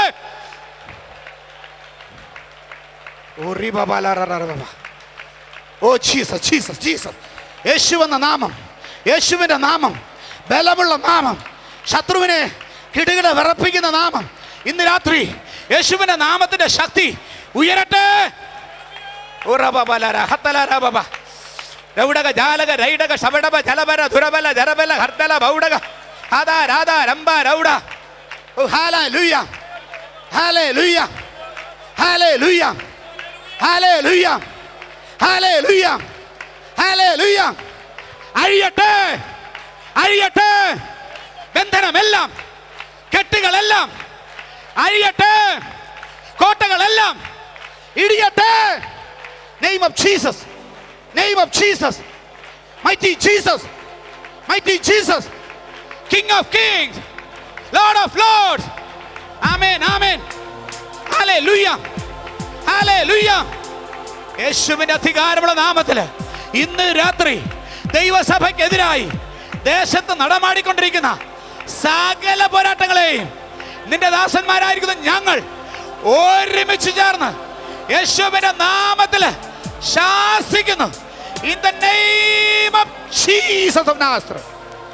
Speaker 1: ഓ റിബബലറററബ. ഓ ജീസസ് ജീസസ് ജീസസ് യേശു എന്ന നാമം യേശുവിൻ്റെ നാമം ബലമുള്ള നാമം ശത്രുവിനെ കിടുകിട വിറപ്പിക്കുന്ന നാമം ഇന്ന് രാത്രി യേശുവിൻ്റെ നാമത്തിൻ്റെ ശക്തി ഉയരട്ടെ ഉറബബലര ഹത്തലരബബ. രൗഡക ജാലക രൈഡക ശവടബ ജലബര ധുരബല ജരബല ഹർദല ബൗഡക ആദാ രാധാ രംബ രൗഡ ഓ ഹാല ലുയ്യ hallelujah hallelujah hallelujah hallelujah hallelujah അഴിയട്ടെ അഴിയട്ടെ ബന്ധനമെല്ലാം കെട്ടുകളെല്ലാം അഴിയട്ടെ കോട്ടകളെല്ലാം ഇടിയട്ടെ name of Jesus name of Jesus mighty Jesus mighty Jesus king of kings Lord of lords amen amen hallelujah hallelujah യേശുവിന്റെ അധികാരമുള്ള നാമത്തില് ഇന്ന് രാത്രി ദൈവസഭയ്ക്കെതിരായി ദേശത്ത് നടമാടിക്കൊണ്ടിരിക്കുന്ന സകല പോരാട്ടങ്ങളെയും നിന്റെ ദാസന്മാരായിരിക്കുന്ന ഞങ്ങൾ ഒരുമിച്ച് ചേർന്ന് യേശുവിന്റെ നാമത്തില് ശാസിക്കുന്നു in the name of Jesus of Nazareth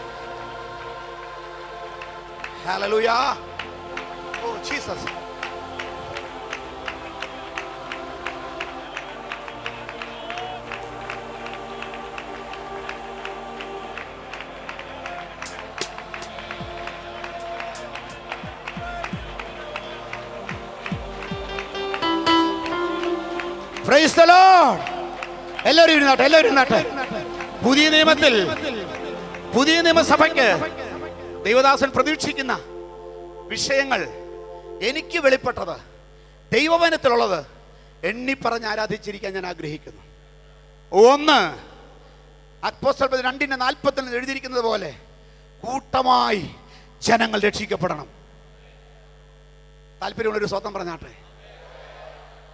Speaker 1: hallelujah oh Jesus Praise the Lord. എല്ലാവരും ഇരുന്നാട്ടെ എല്ലാവരും ഇരുന്നാട്ടെ പുതിയ നിയമത്തിൽ പുതിയ നിയമസഭയ്ക്ക് ദൈവദാസൻ പ്രതീക്ഷിക്കുന്ന വിഷയങ്ങൾ എനിക്ക് വെളിപ്പെട്ടത് ദൈവവനത്തിലുള്ളത് എണ്ണി പറഞ്ഞ് ആരാധിച്ചിരിക്കാൻ ഞാൻ ആഗ്രഹിക്കുന്നു ഒന്ന് അപ്പോസ്തല രണ്ടിന്റെ നാൽപ്പത്തിൽ എഴുതിയിരിക്കുന്നത് പോലെ കൂട്ടമായി ജനങ്ങൾ രക്ഷിക്കപ്പെടണം താല്പര്യമുള്ളൊരു സ്വന്തം പറഞ്ഞാട്ടെ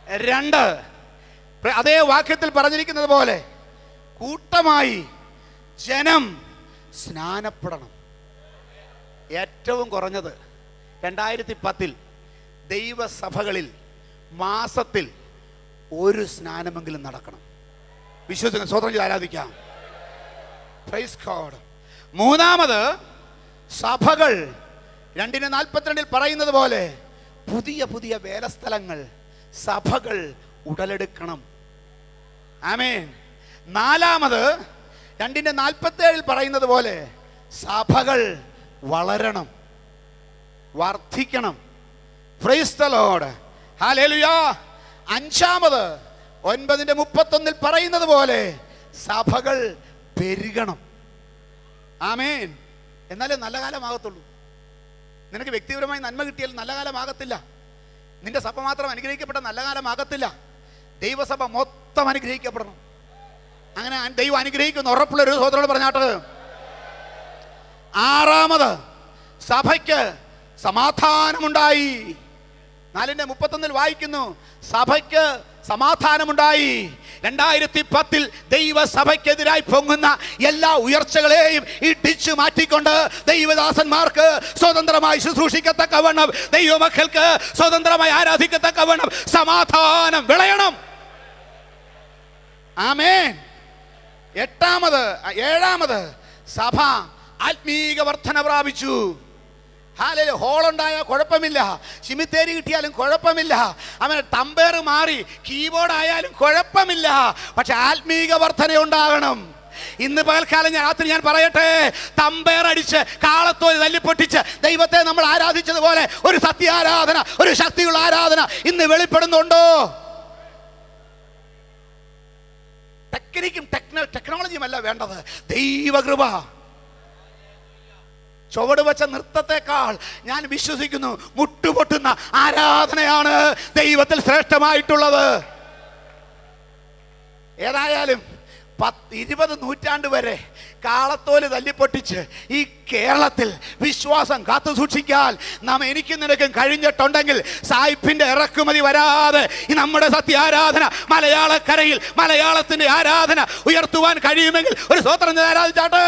Speaker 1: രണ്ട് പ്ര- അതേ വാക്യത്തിൽ പറഞ്ഞിരിക്കുന്നത് പോലെ കൂട്ടമായി ജനം സ്നാനപ്പെടണം ഏറ്റവും കുറഞ്ഞത് രണ്ടായിരത്തി പത്തിൽ ദൈവസഭകളിൽ മാസത്തിൽ ഒരു സ്നാനമെങ്കിലും നടക്കണം വിശ്വസിക്കുന്ന സ്വതന്ത്രം ചെയ്ത് ആരാധിക്കാം പ്രൈസ് ഗോഡ് മൂന്നാമത് സഭകൾ രണ്ടിന് നാൽപ്പത്തിരണ്ടിൽ പറയുന്നത് പോലെ പുതിയ പുതിയ വേലസ്ഥലങ്ങൾ സഭകൾ ഉടലെടുക്കണം ആമേൻ നാലാമത് രണ്ടിന്റെ നാൽപ്പത്തി ഏഴിൽ പറയുന്നത് പോലെ സഭകൾ വളരണം വർദ്ധിക്കണം ഫ്രൈസ്തലോട് ഹാലേലുയാ അഞ്ചാമത് ഒൻപതിന്റെ മുപ്പത്തൊന്നിൽ പറയുന്നത് പോലെ സഭകൾ പെരുകണം ആമേൻ എന്നാലേ നല്ല കാലമാകത്തുള്ളൂ നിനക്ക് വ്യക്തിപരമായി നന്മ കിട്ടിയാൽ നല്ല കാലമാകത്തില്ല നിന്റെ സഭ മാത്രം അനുഗ്രഹിക്കപ്പെട്ട നല്ല കാലമാകത്തില്ല ദൈവസഭ മൊത്തം അനുഗ്രഹിക്കപ്പെടണം അങ്ങനെ അൻ- ദൈവം അനുഗ്രഹിക്കുന്ന ഉറപ്പുള്ള ഒരു സഹോദരോട് പറഞ്ഞാട്ട് ആറാമത് സഭയ്ക്ക് സമാധാനമുണ്ടായി നാലിന്റെ മുപ്പത്തൊന്നിൽ വായിക്കുന്നു സഭയ്ക്ക് സമാധാനമുണ്ടായി രണ്ടായിരത്തി പത്തിൽ ദൈവസഭയ്ക്കെതിരായി പൊങ്ങുന്ന എല്ലാ ഉയർച്ചകളെയും ഇടിച്ചു മാറ്റിക്കൊണ്ട് ദൈവദാസന്മാർക്ക് സ്വതന്ത്രമായി ശുശ്രൂഷിക്കത്തക്കവണ്ണം ദൈവമക്കൾക്ക് സ്വതന്ത്രമായി ആരാധിക്കത്തക്കവണ്ണം സമാധാനം വിളയണം ആമേൻ എട്ടാമത് ഏഴാമത് സഭ ആത്മീക വർധന പ്രാപിച്ചു ഹാലേ ഹോളുണ്ടായ കുഴപ്പമില്ല ചിമിത്തേരി കിട്ടിയാലും കുഴപ്പമില്ല അവന് തമ്പേർ മാറി കീബോർഡ് ആയാലും കുഴപ്പമില്ല പക്ഷെ ആത്മീക വർധന ഉണ്ടാകണം ഇന്ന് പകൽക്കാലം ഞാൻ രാത്രി ഞാൻ പറയട്ടെ തമ്പേർ അടിച്ച് കാളത്തോല് തല്ലിപ്പൊട്ടിച്ച് ദൈവത്തെ നമ്മൾ ആരാധിച്ചതുപോലെ ഒരു സത്യാരാധന ഒരു ശക്തിയുള്ള ആരാധന ഇന്ന് വെളിപ്പെടുന്നുണ്ടോ ടെക്നിക്കും ടെക്നോ ടെക്നോളജിയും അല്ല വേണ്ടത് ദൈവകൃപ ചുവട് വെച്ച നൃത്തത്തെക്കാൾ ഞാൻ വിശ്വസിക്കുന്നു മുട്ടുപൊട്ടുന്ന ആരാധനയാണ് ദൈവത്തിൽ ശ്രേഷ്ഠമായിട്ടുള്ളത് ഏതായാലും പത്ത് ഇരുപത് നൂറ്റാണ്ട് വരെ കാളത്തോല് തല്ലിപ്പൊട്ടിച്ച് ഈ കേരളത്തിൽ വിശ്വാസം കാത്തു സൂക്ഷിക്കാൻ നാം എനിക്കും നിനക്കും കഴിഞ്ഞിട്ടുണ്ടെങ്കിൽ സായിപ്പിന്റെ ഇറക്കുമതി വരാതെ ഈ നമ്മുടെ സത്യാരാധന മലയാളക്കരയിൽ മലയാളത്തിന്റെ ആരാധന ഉയർത്തുവാൻ കഴിയുമെങ്കിൽ ഒരു സ്വതന്ത്രം ചെയ്ത് ആരാധിച്ചാട്ട്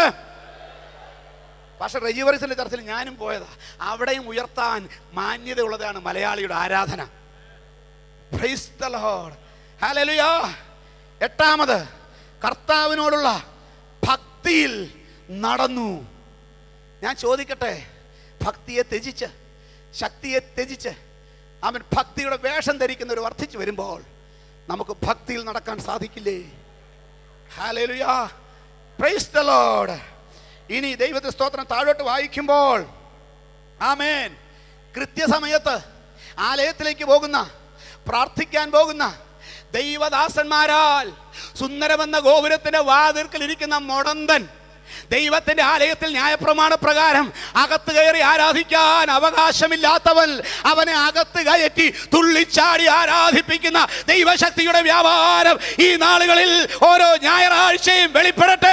Speaker 1: പക്ഷെ റെജിവറിസിന്റെ ചർച്ചിൽ ഞാനും പോയതാ അവിടെയും ഉയർത്താൻ മാന്യതയുള്ളതാണ് മലയാളിയുടെ ആരാധന Praise the Lord. Hallelujah. എട്ടാമത് കർത്താവിനോടുള്ള ഭക്തിയിൽ നടന്നു ഞാൻ ചോദിക്കട്ടെ ഭക്തിയെ ത്യജിച്ച് ശക്തിയെ ത്യജിച്ച് അവൻ ഭക്തിയുടെ വേഷം ധരിക്കുന്നവർ വർദ്ധിച്ചു വരുമ്പോൾ നമുക്ക് ഭക്തിയിൽ നടക്കാൻ സാധിക്കില്ലേ ഹാലേലുയാ പ്രൈസ് ദ ലോർഡ് ഇനി ദൈവത്തെ സ്തോത്രം താഴോട്ട് വായിക്കുമ്പോൾ ആമേൻ കൃത്യസമയത്ത് ആലയത്തിലേക്ക് പോകുന്ന പ്രാർത്ഥിക്കാൻ പോകുന്ന ദൈവദാസന്മാരാൽ സുന്ദരമെന്ന ഗോപുരത്തിന്റെ വാതിൽക്കൽ ഇരിക്കുന്ന മൊടന്തൻ ദൈവത്തിന്റെ ആലയത്തിൽ ന്യായപ്രമാണ പ്രകാരം അകത്ത് കയറി ആരാധിക്കാൻ അവകാശമില്ലാത്തവൻ അവനെ അകത്ത് കയറ്റി തുള്ളിച്ചാടി ആരാധിപ്പിക്കുന്ന ദൈവശക്തിയുടെ വ്യാപാരം ഈ നാളുകളിൽ ഓരോ ഞായറാഴ്ചയും വെളിപ്പെടട്ടെ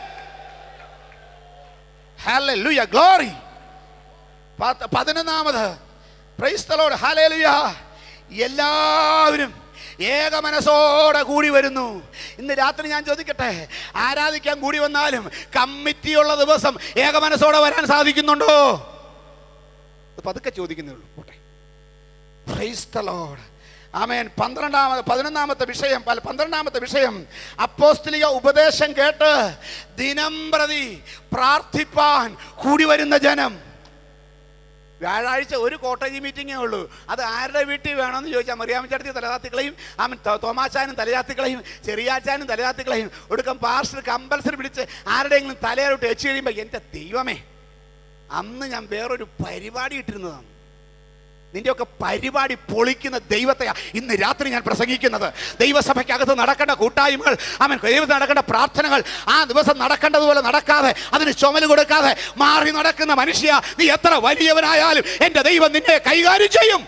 Speaker 1: ഹല്ലേലൂയ ഗ്ലോറി പത്ത് പതിനൊന്നാമത് പ്രൈസ്തലോട് ഹല്ലേലൂയ എല്ലാവരും ഏക മനസ്സോടെ കൂടി വരുന്നു ഇന്ന് രാത്രി ഞാൻ ചോദിക്കട്ടെ ആരാധിക്കാൻ കൂടി വന്നാലും കമ്മിറ്റിയുള്ള ദിവസം ഏക മനസ്സോടെ വരാൻ സാധിക്കുന്നുണ്ടോ അത് പതുക്കെ ചോദിക്കുന്നേ ഉള്ളൂ പോട്ടെ പ്രൈസ് ദ ലോർഡ് ആമേൻ പന്ത്രണ്ടാമത് പതിനൊന്നാമത്തെ വിഷയം അല്ല പന്ത്രണ്ടാമത്തെ വിഷയം അപ്പോസ്തലിക ഉപദേശം കേട്ട് ദിനം പ്രതി പ്രാർത്ഥിപ്പാൻ കൂടി വരുന്ന ജനം വ്യാഴാഴ്ച ഒരു കോട്ടേജ് മീറ്റിങ്ങേ ഉള്ളൂ അത് ആരുടെ വീട്ടിൽ വേണമെന്ന് ചോദിച്ചാൽ മറിയാമ്മച്ചടത്തി തലതാത്തിക്കളയും അവൻ തോ- തോമാച്ചാനും തലതാത്തിക്കളയും ചെറിയാച്ചാനും തലതാത്തിക്കളയും ഒടുക്കം പാർസൽ കമ്പൽസറി പിടിച്ച് ആരുടെയെങ്കിലും തലയോട്ട് വെച്ച് കഴിയുമ്പോൾ എൻ്റെ ദൈവമേ അന്ന് ഞാൻ വേറൊരു പരിപാടി ഇട്ടിരുന്നതാണ് നിന്റെയൊക്കെ പരിപാടി പൊളിക്കുന്ന ദൈവത്തെ ഇന്ന് രാത്രി ഞാൻ പ്രസംഗിക്കുന്നത് ദൈവസഭയ്ക്കകത്ത് നടക്കേണ്ട കൂട്ടായ്മകൾ അവൻ ദൈവത്തിൽ നടക്കേണ്ട പ്രാർത്ഥനകൾ ആ ദിവസം നടക്കേണ്ടതുപോലെ നടക്കാതെ അതിന് ചുമല് കൊടുക്കാതെ മാറി നടക്കുന്ന മനുഷ്യ നീ എത്ര വലിയവനായാലും എൻ്റെ ദൈവം നിന്നെ കൈകാര്യം ചെയ്യും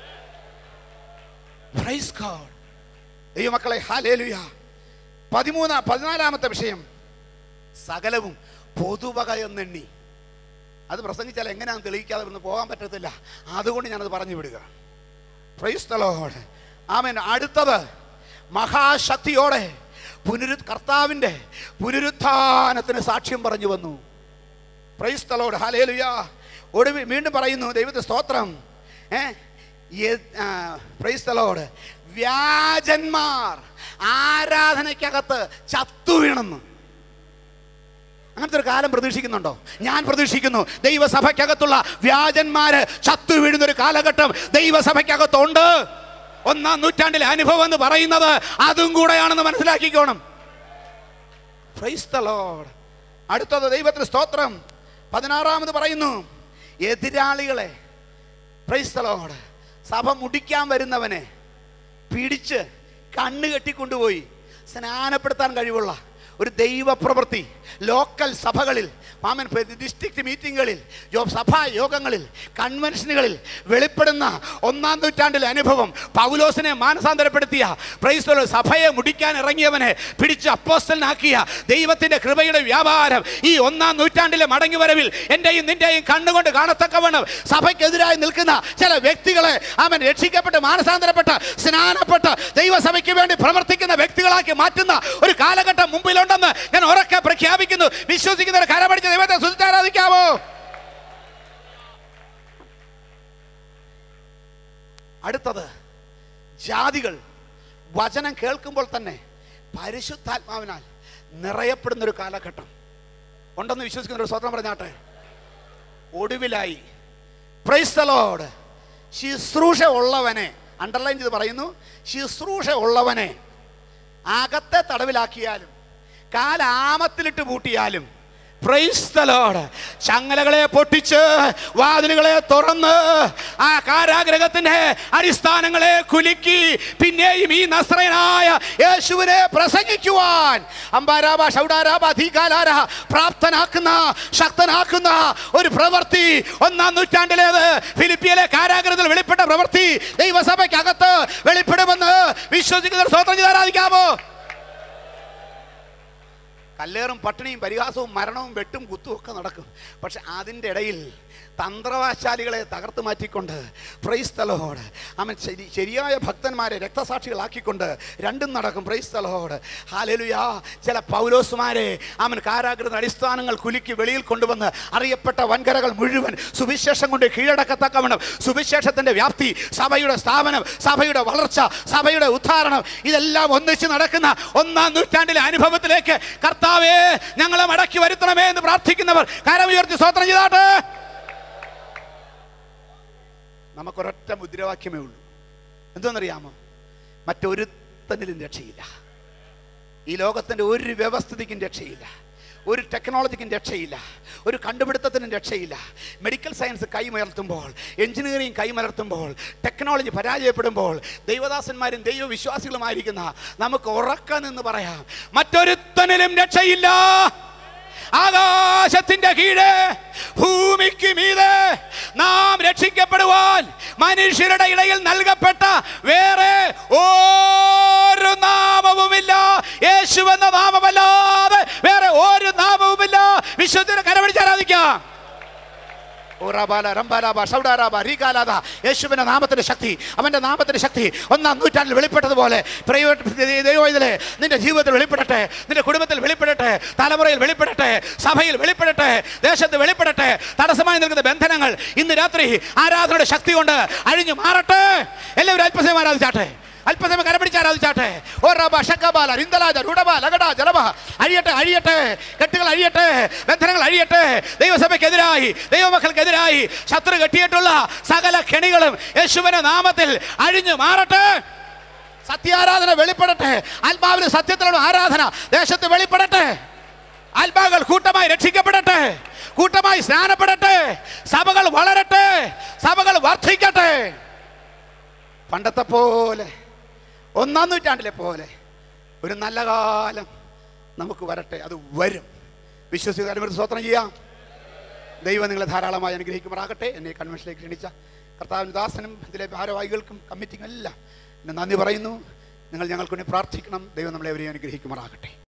Speaker 1: Praise God. ദൈവമക്കളെ ഹാലേലുയ പതിമൂന്ന് പതിനാലാമത്തെ വിഷയം സകലവും പൊതുവക എന്നെണ്ണി അത് പ്രസംഗിച്ചാൽ എങ്ങനെയാണെന്ന് തെളിയിക്കാതെ ഇന്ന് പോകാൻ പറ്റത്തില്ല അതുകൊണ്ട് ഞാനത് പറഞ്ഞു വിടുക പ്രൈസ് the Lord. ആമേൻ അടുത്തത് മഹാശക്തിയോടെ പുനരു കർത്താവിൻ്റെ പുനരുത്ഥാനത്തിന് സാക്ഷ്യം പറഞ്ഞു വന്നു പ്രൈസ് തലോട് ഹലേലുയാ ഒടുവിൽ വീണ്ടും പറയുന്നു ദൈവത്തെ സ്തോത്രം ഏ പ്രൈസ് തലോട് വ്യാജന്മാർ ആരാധനയ്ക്കകത്ത് ചത്തു വീണെന്ന് അങ്ങനത്തെ ഒരു കാലം പ്രതീക്ഷിക്കുന്നുണ്ടോ ഞാൻ പ്രതീക്ഷിക്കുന്നു ദൈവസഭയ്ക്കകത്തുള്ള വ്യാജന്മാര് ചത്തു വീഴുന്ന ഒരു കാലഘട്ടം ദൈവസഭയ്ക്കകത്തുണ്ട് ഒന്നാം നൂറ്റാണ്ടിലെ അനുഭവം എന്ന് പറയുന്നത് അതും കൂടെയാണെന്ന് മനസ്സിലാക്കിക്കോണം Praise the Lord. അടുത്തത് ദൈവത്തിന് സ്തോത്രം പതിനാറാമത് പറയുന്നു എതിരാളികളെ Praise the Lord. സഭ മുടിക്കാൻ വരുന്നവനെ പിടിച്ച് കണ്ണ് കെട്ടിക്കൊണ്ടുപോയി സ്നാനപ്പെടുത്താൻ കഴിവുള്ള ഒരു ദൈവപ്രവൃത്തി ലോക്കൽ സഭകളിൽ മാമൻ ഡിസ്ട്രിക്ട് മീറ്റിങ്ങുകളിൽ യോ സഭാ യോഗങ്ങളിൽ കൺവെൻഷനുകളിൽ വെളിപ്പെടുന്ന ഒന്നാം നൂറ്റാണ്ടിലെ അനുഭവം പൗലോസിനെ മാനസാന്തരപ്പെടുത്തിയ പ്രൈസ്തോല സഭയെ മുടിക്കാൻ ഇറങ്ങിയവനെ പിടിച്ച് അപ്പോസ്റ്റലിനാക്കിയ ദൈവത്തിന്റെ കൃപയുടെ വ്യാപാരം ഈ ഒന്നാം നൂറ്റാണ്ടിലെ മടങ്ങിവരവിൽ എൻ്റെയും നിന്റെയും കണ്ണുകൊണ്ട് കാണത്തക്കവണ്ണം സഭയ്ക്കെതിരായി നിൽക്കുന്ന ചില വ്യക്തികളെ അവൻ രക്ഷിക്കപ്പെട്ട് മാനസാന്തരപ്പെട്ട് സ്നാനപ്പെട്ട് ദൈവസഭയ്ക്ക് വേണ്ടി പ്രവർത്തിക്കുന്ന വ്യക്തികളാക്കി മാറ്റുന്ന ഒരു കാലഘട്ടം മുമ്പിലുണ്ടെന്ന് ഞാൻ ഉറക്കെ പ്രഖ്യാപിക്കുന്നു വിശ്വസിക്കുന്നവർ കരപടിച്ച് ദൈവത്തെ സ്തുതിച്ചാരാധിക്കാവോ അടുത്തത് ജാതികൾ വചനം കേൾക്കുമ്പോൾ തന്നെ പരിശുദ്ധാത്മാവിനാൽ നിറയപ്പെടുന്ന ഒരു കാലഘട്ടം ഉണ്ടെന്ന് വിശ്വസിക്കുന്ന ഒരു സ്വതന്ത്രം പറഞ്ഞാട്ടെ ഒടുവിലായി പ്രൈസ്തലോട് ശുശ്രൂഷ ഉള്ളവനെ അണ്ടർലൈൻ ചെയ്ത് പറയുന്നു ശുശ്രൂഷ ഉള്ളവനെ അകത്തെ തടവിലാക്കിയാലും കാലാമത്തിലിട്ട് പൂട്ടിയാലും Praise the Lord. ചങ്ങലകളെ പൊട്ടിച്ച് വാതിലുകളെ തുറന്ന് ആ കാരാഗ്രഹത്തിന്റെ അടിസ്ഥാനങ്ങളെ കുലുക്കി പിന്നെയും ഈ നസ്രയനായ യേശുവിനെ പ്രസംഗിക്കുവാൻ അമ്പാരാബ ഷൗഡാരാബ ധീകാലാര പ്രാപ്തനാക്കുന്ന ശക്തനാക്കുന്ന ഒരു പ്രവൃത്തി ഒന്നാം നൂറ്റാണ്ടിലേത് ഫിലിപ്പിയിലെ കാരാഗ്രഹത്തിൽ വെളിപ്പെട്ട പ്രവൃത്തി ദൈവസഭയ്ക്കകത്ത് വെളിപ്പെടുമെന്ന് വിശ്വസിക്കുന്നവർ സ്വതന്ത്രം ചെയ്ത് ആരാധിക്കാമോ കല്ലേറും പട്ടിണിയും പരിഹാസവും മരണവും വെട്ടും കുത്തും ഒക്കെ നടക്കും പക്ഷെ അതിൻ്റെ ഇടയിൽ തന്ത്രവാശാലികളെ തകർത്ത് മാറ്റിക്കൊണ്ട് പ്രൈസ് തലോട് അവൻ ശരി ശരിയായ ഭക്തന്മാരെ രക്തസാക്ഷികളാക്കിക്കൊണ്ട് രണ്ടും നടക്കും പ്രൈസ് തലോട് ഹാലലുയാ ചില പൗലോസുമാരെ അവൻ കാരാഗ്രഹ അടിസ്ഥാനങ്ങൾ കുലുക്കി വെളിയിൽ കൊണ്ടുവന്ന് അറിയപ്പെട്ട വൻകരകൾ മുഴുവൻ സുവിശേഷം കൊണ്ട് കീഴടക്കത്തക്കവണ്ണം സുവിശേഷത്തിന്റെ വ്യാപ്തി സഭയുടെ സ്ഥാപനം സഭയുടെ വളർച്ച സഭയുടെ ഉദ്ധാരണം ഇതെല്ലാം ഒന്നിച്ച് നടക്കുന്ന ഒന്നാം നൂറ്റാണ്ടിലെ അനുഭവത്തിലേക്ക് കർത്താവേ ഞങ്ങളെ മടക്കി വരുത്തണമേ എന്ന് പ്രാർത്ഥിക്കുന്നവർ കരമുയർത്തി സ്വോത്രം ചെയ്താട്ടെ നമുക്കൊരൊറ്റ മുദ്രാവാക്യമേ ഉള്ളൂ എന്തോന്നറിയാമോ മറ്റൊരുത്തനിലും രക്ഷയില്ല ഈ ലോകത്തിൻ്റെ ഒരു വ്യവസ്ഥിതിക്കും രക്ഷയില്ല ഒരു ടെക്നോളജിക്കും രക്ഷയില്ല ഒരു കണ്ടുപിടുത്തത്തിനും രക്ഷയില്ല മെഡിക്കൽ സയൻസ് കൈമലർത്തുമ്പോൾ എഞ്ചിനീയറിംഗ് കൈമലർത്തുമ്പോൾ ടെക്നോളജി പരാജയപ്പെടുമ്പോൾ ദൈവദാസന്മാരും ദൈവവിശ്വാസികളുമായിരിക്കുന്ന നമുക്ക് ഉറക്കം എന്ന് പറയാം മറ്റൊരുത്തനിലും രക്ഷയില്ല ആകാശത്തിന്റെ കീഴെ ഭൂമിക്ക് മീതെ നാം രക്ഷിക്കപ്പെടുവാൻ മനുഷ്യരുടെ ഇടയിൽ നൽകപ്പെട്ട വേറെ ഒരു നാമവുമില്ല യേശു എന്ന നാമമല്ലാതെ വേറെ ഒരു നാമവുമില്ല വിശുദ്ധനെ കരപിടിച്ച് ആരാധിക്കാം ഓറാബാല, റംബാലാബ, ഷൗഡാരാബ, റീകാലാദ. യേശുവിന്റെ നാമത്തിന്റെ ശക്തി അവന്റെ നാമത്തിന്റെ ശക്തി ഒന്നാം നൂറ്റാണ്ടിൽ വെളിപ്പെട്ടതുപോലെ പ്രൈവറ്റ് ദൈവത്തിലെ നിന്റെ ജീവിതത്തിൽ വെളിപ്പെടട്ടെ നിന്റെ കുടുംബത്തിൽ വെളിപ്പെടട്ടെ തലമുറയിൽ വെളിപ്പെടട്ടെ സഭയിൽ വെളിപ്പെടട്ടെ ദേശത്ത് വെളിപ്പെടട്ടെ തടസ്സമായി നിൽക്കുന്ന ബന്ധനങ്ങൾ ഇന്ന് രാത്രി ആരാധനയുടെ ശക്തി കൊണ്ട് അഴിഞ്ഞു മാറട്ടെ എല്ലാവരും അല്പസമയം ആരാധിച്ചാട്ടെ അല്പസമയം കരപിടിച്ച് ആരാധിച്ചാട്ടെ ഓ റബ ഷക്കബാല റിന്തലാജ രുടബ ലഗട ജലബ അഴിയട്ടെ അഴിയട്ടെ കെട്ടുകൾ അഴിയട്ടെ ബന്ധനങ്ങൾ അഴിയട്ടെ ദൈവസഭയ്ക്കെതിരായി ദൈവമക്കൾക്കെതിരായി ശത്രു കെട്ടിയിട്ടുള്ള സകല കെണികളും യേശുവിന്റെ നാമത്തിൽ അഴിഞ്ഞു മാറട്ടെ സത്യാരാധന വെളിപ്പെടട്ടെ ആത്മാവിന് സത്യത്തിലുള്ള ആരാധന ദേശത്ത് വെളിപ്പെടട്ടെ ആത്മാക്കൾ കൂട്ടമായി രക്ഷിക്കപ്പെടട്ടെ കൂട്ടമായി സ്നാനപ്പെടട്ടെ സഭകൾ വളരട്ടെ സഭകൾ വർദ്ധിക്കട്ടെ പണ്ടത്തെ പോലെ ഒന്നാം നൂറ്റാണ്ടിലെ പോലെ ഒരു നല്ല കാലം നമുക്ക് വരട്ടെ അത് വരും വിശ്വസിക്കാരും സ്വത്രം ചെയ്യാം ദൈവം നിങ്ങളെ ധാരാളമായി അനുഗ്രഹിക്കുമാറാകട്ടെ എന്നെ കൺവെൻഷനിലേക്ക് ക്ഷണിച്ച കർത്താവിന് ദാസനും ഇതിലെ ഭാരവാഹികൾക്കും കമ്മിറ്റിക്കും എല്ലാം എന്നെ നന്ദി പറയുന്നു നിങ്ങൾ ഞങ്ങൾക്ക് വേണ്ടി പ്രാർത്ഥിക്കണം ദൈവം നമ്മളെ അവരെ അനുഗ്രഹിക്കുമാറാകട്ടെ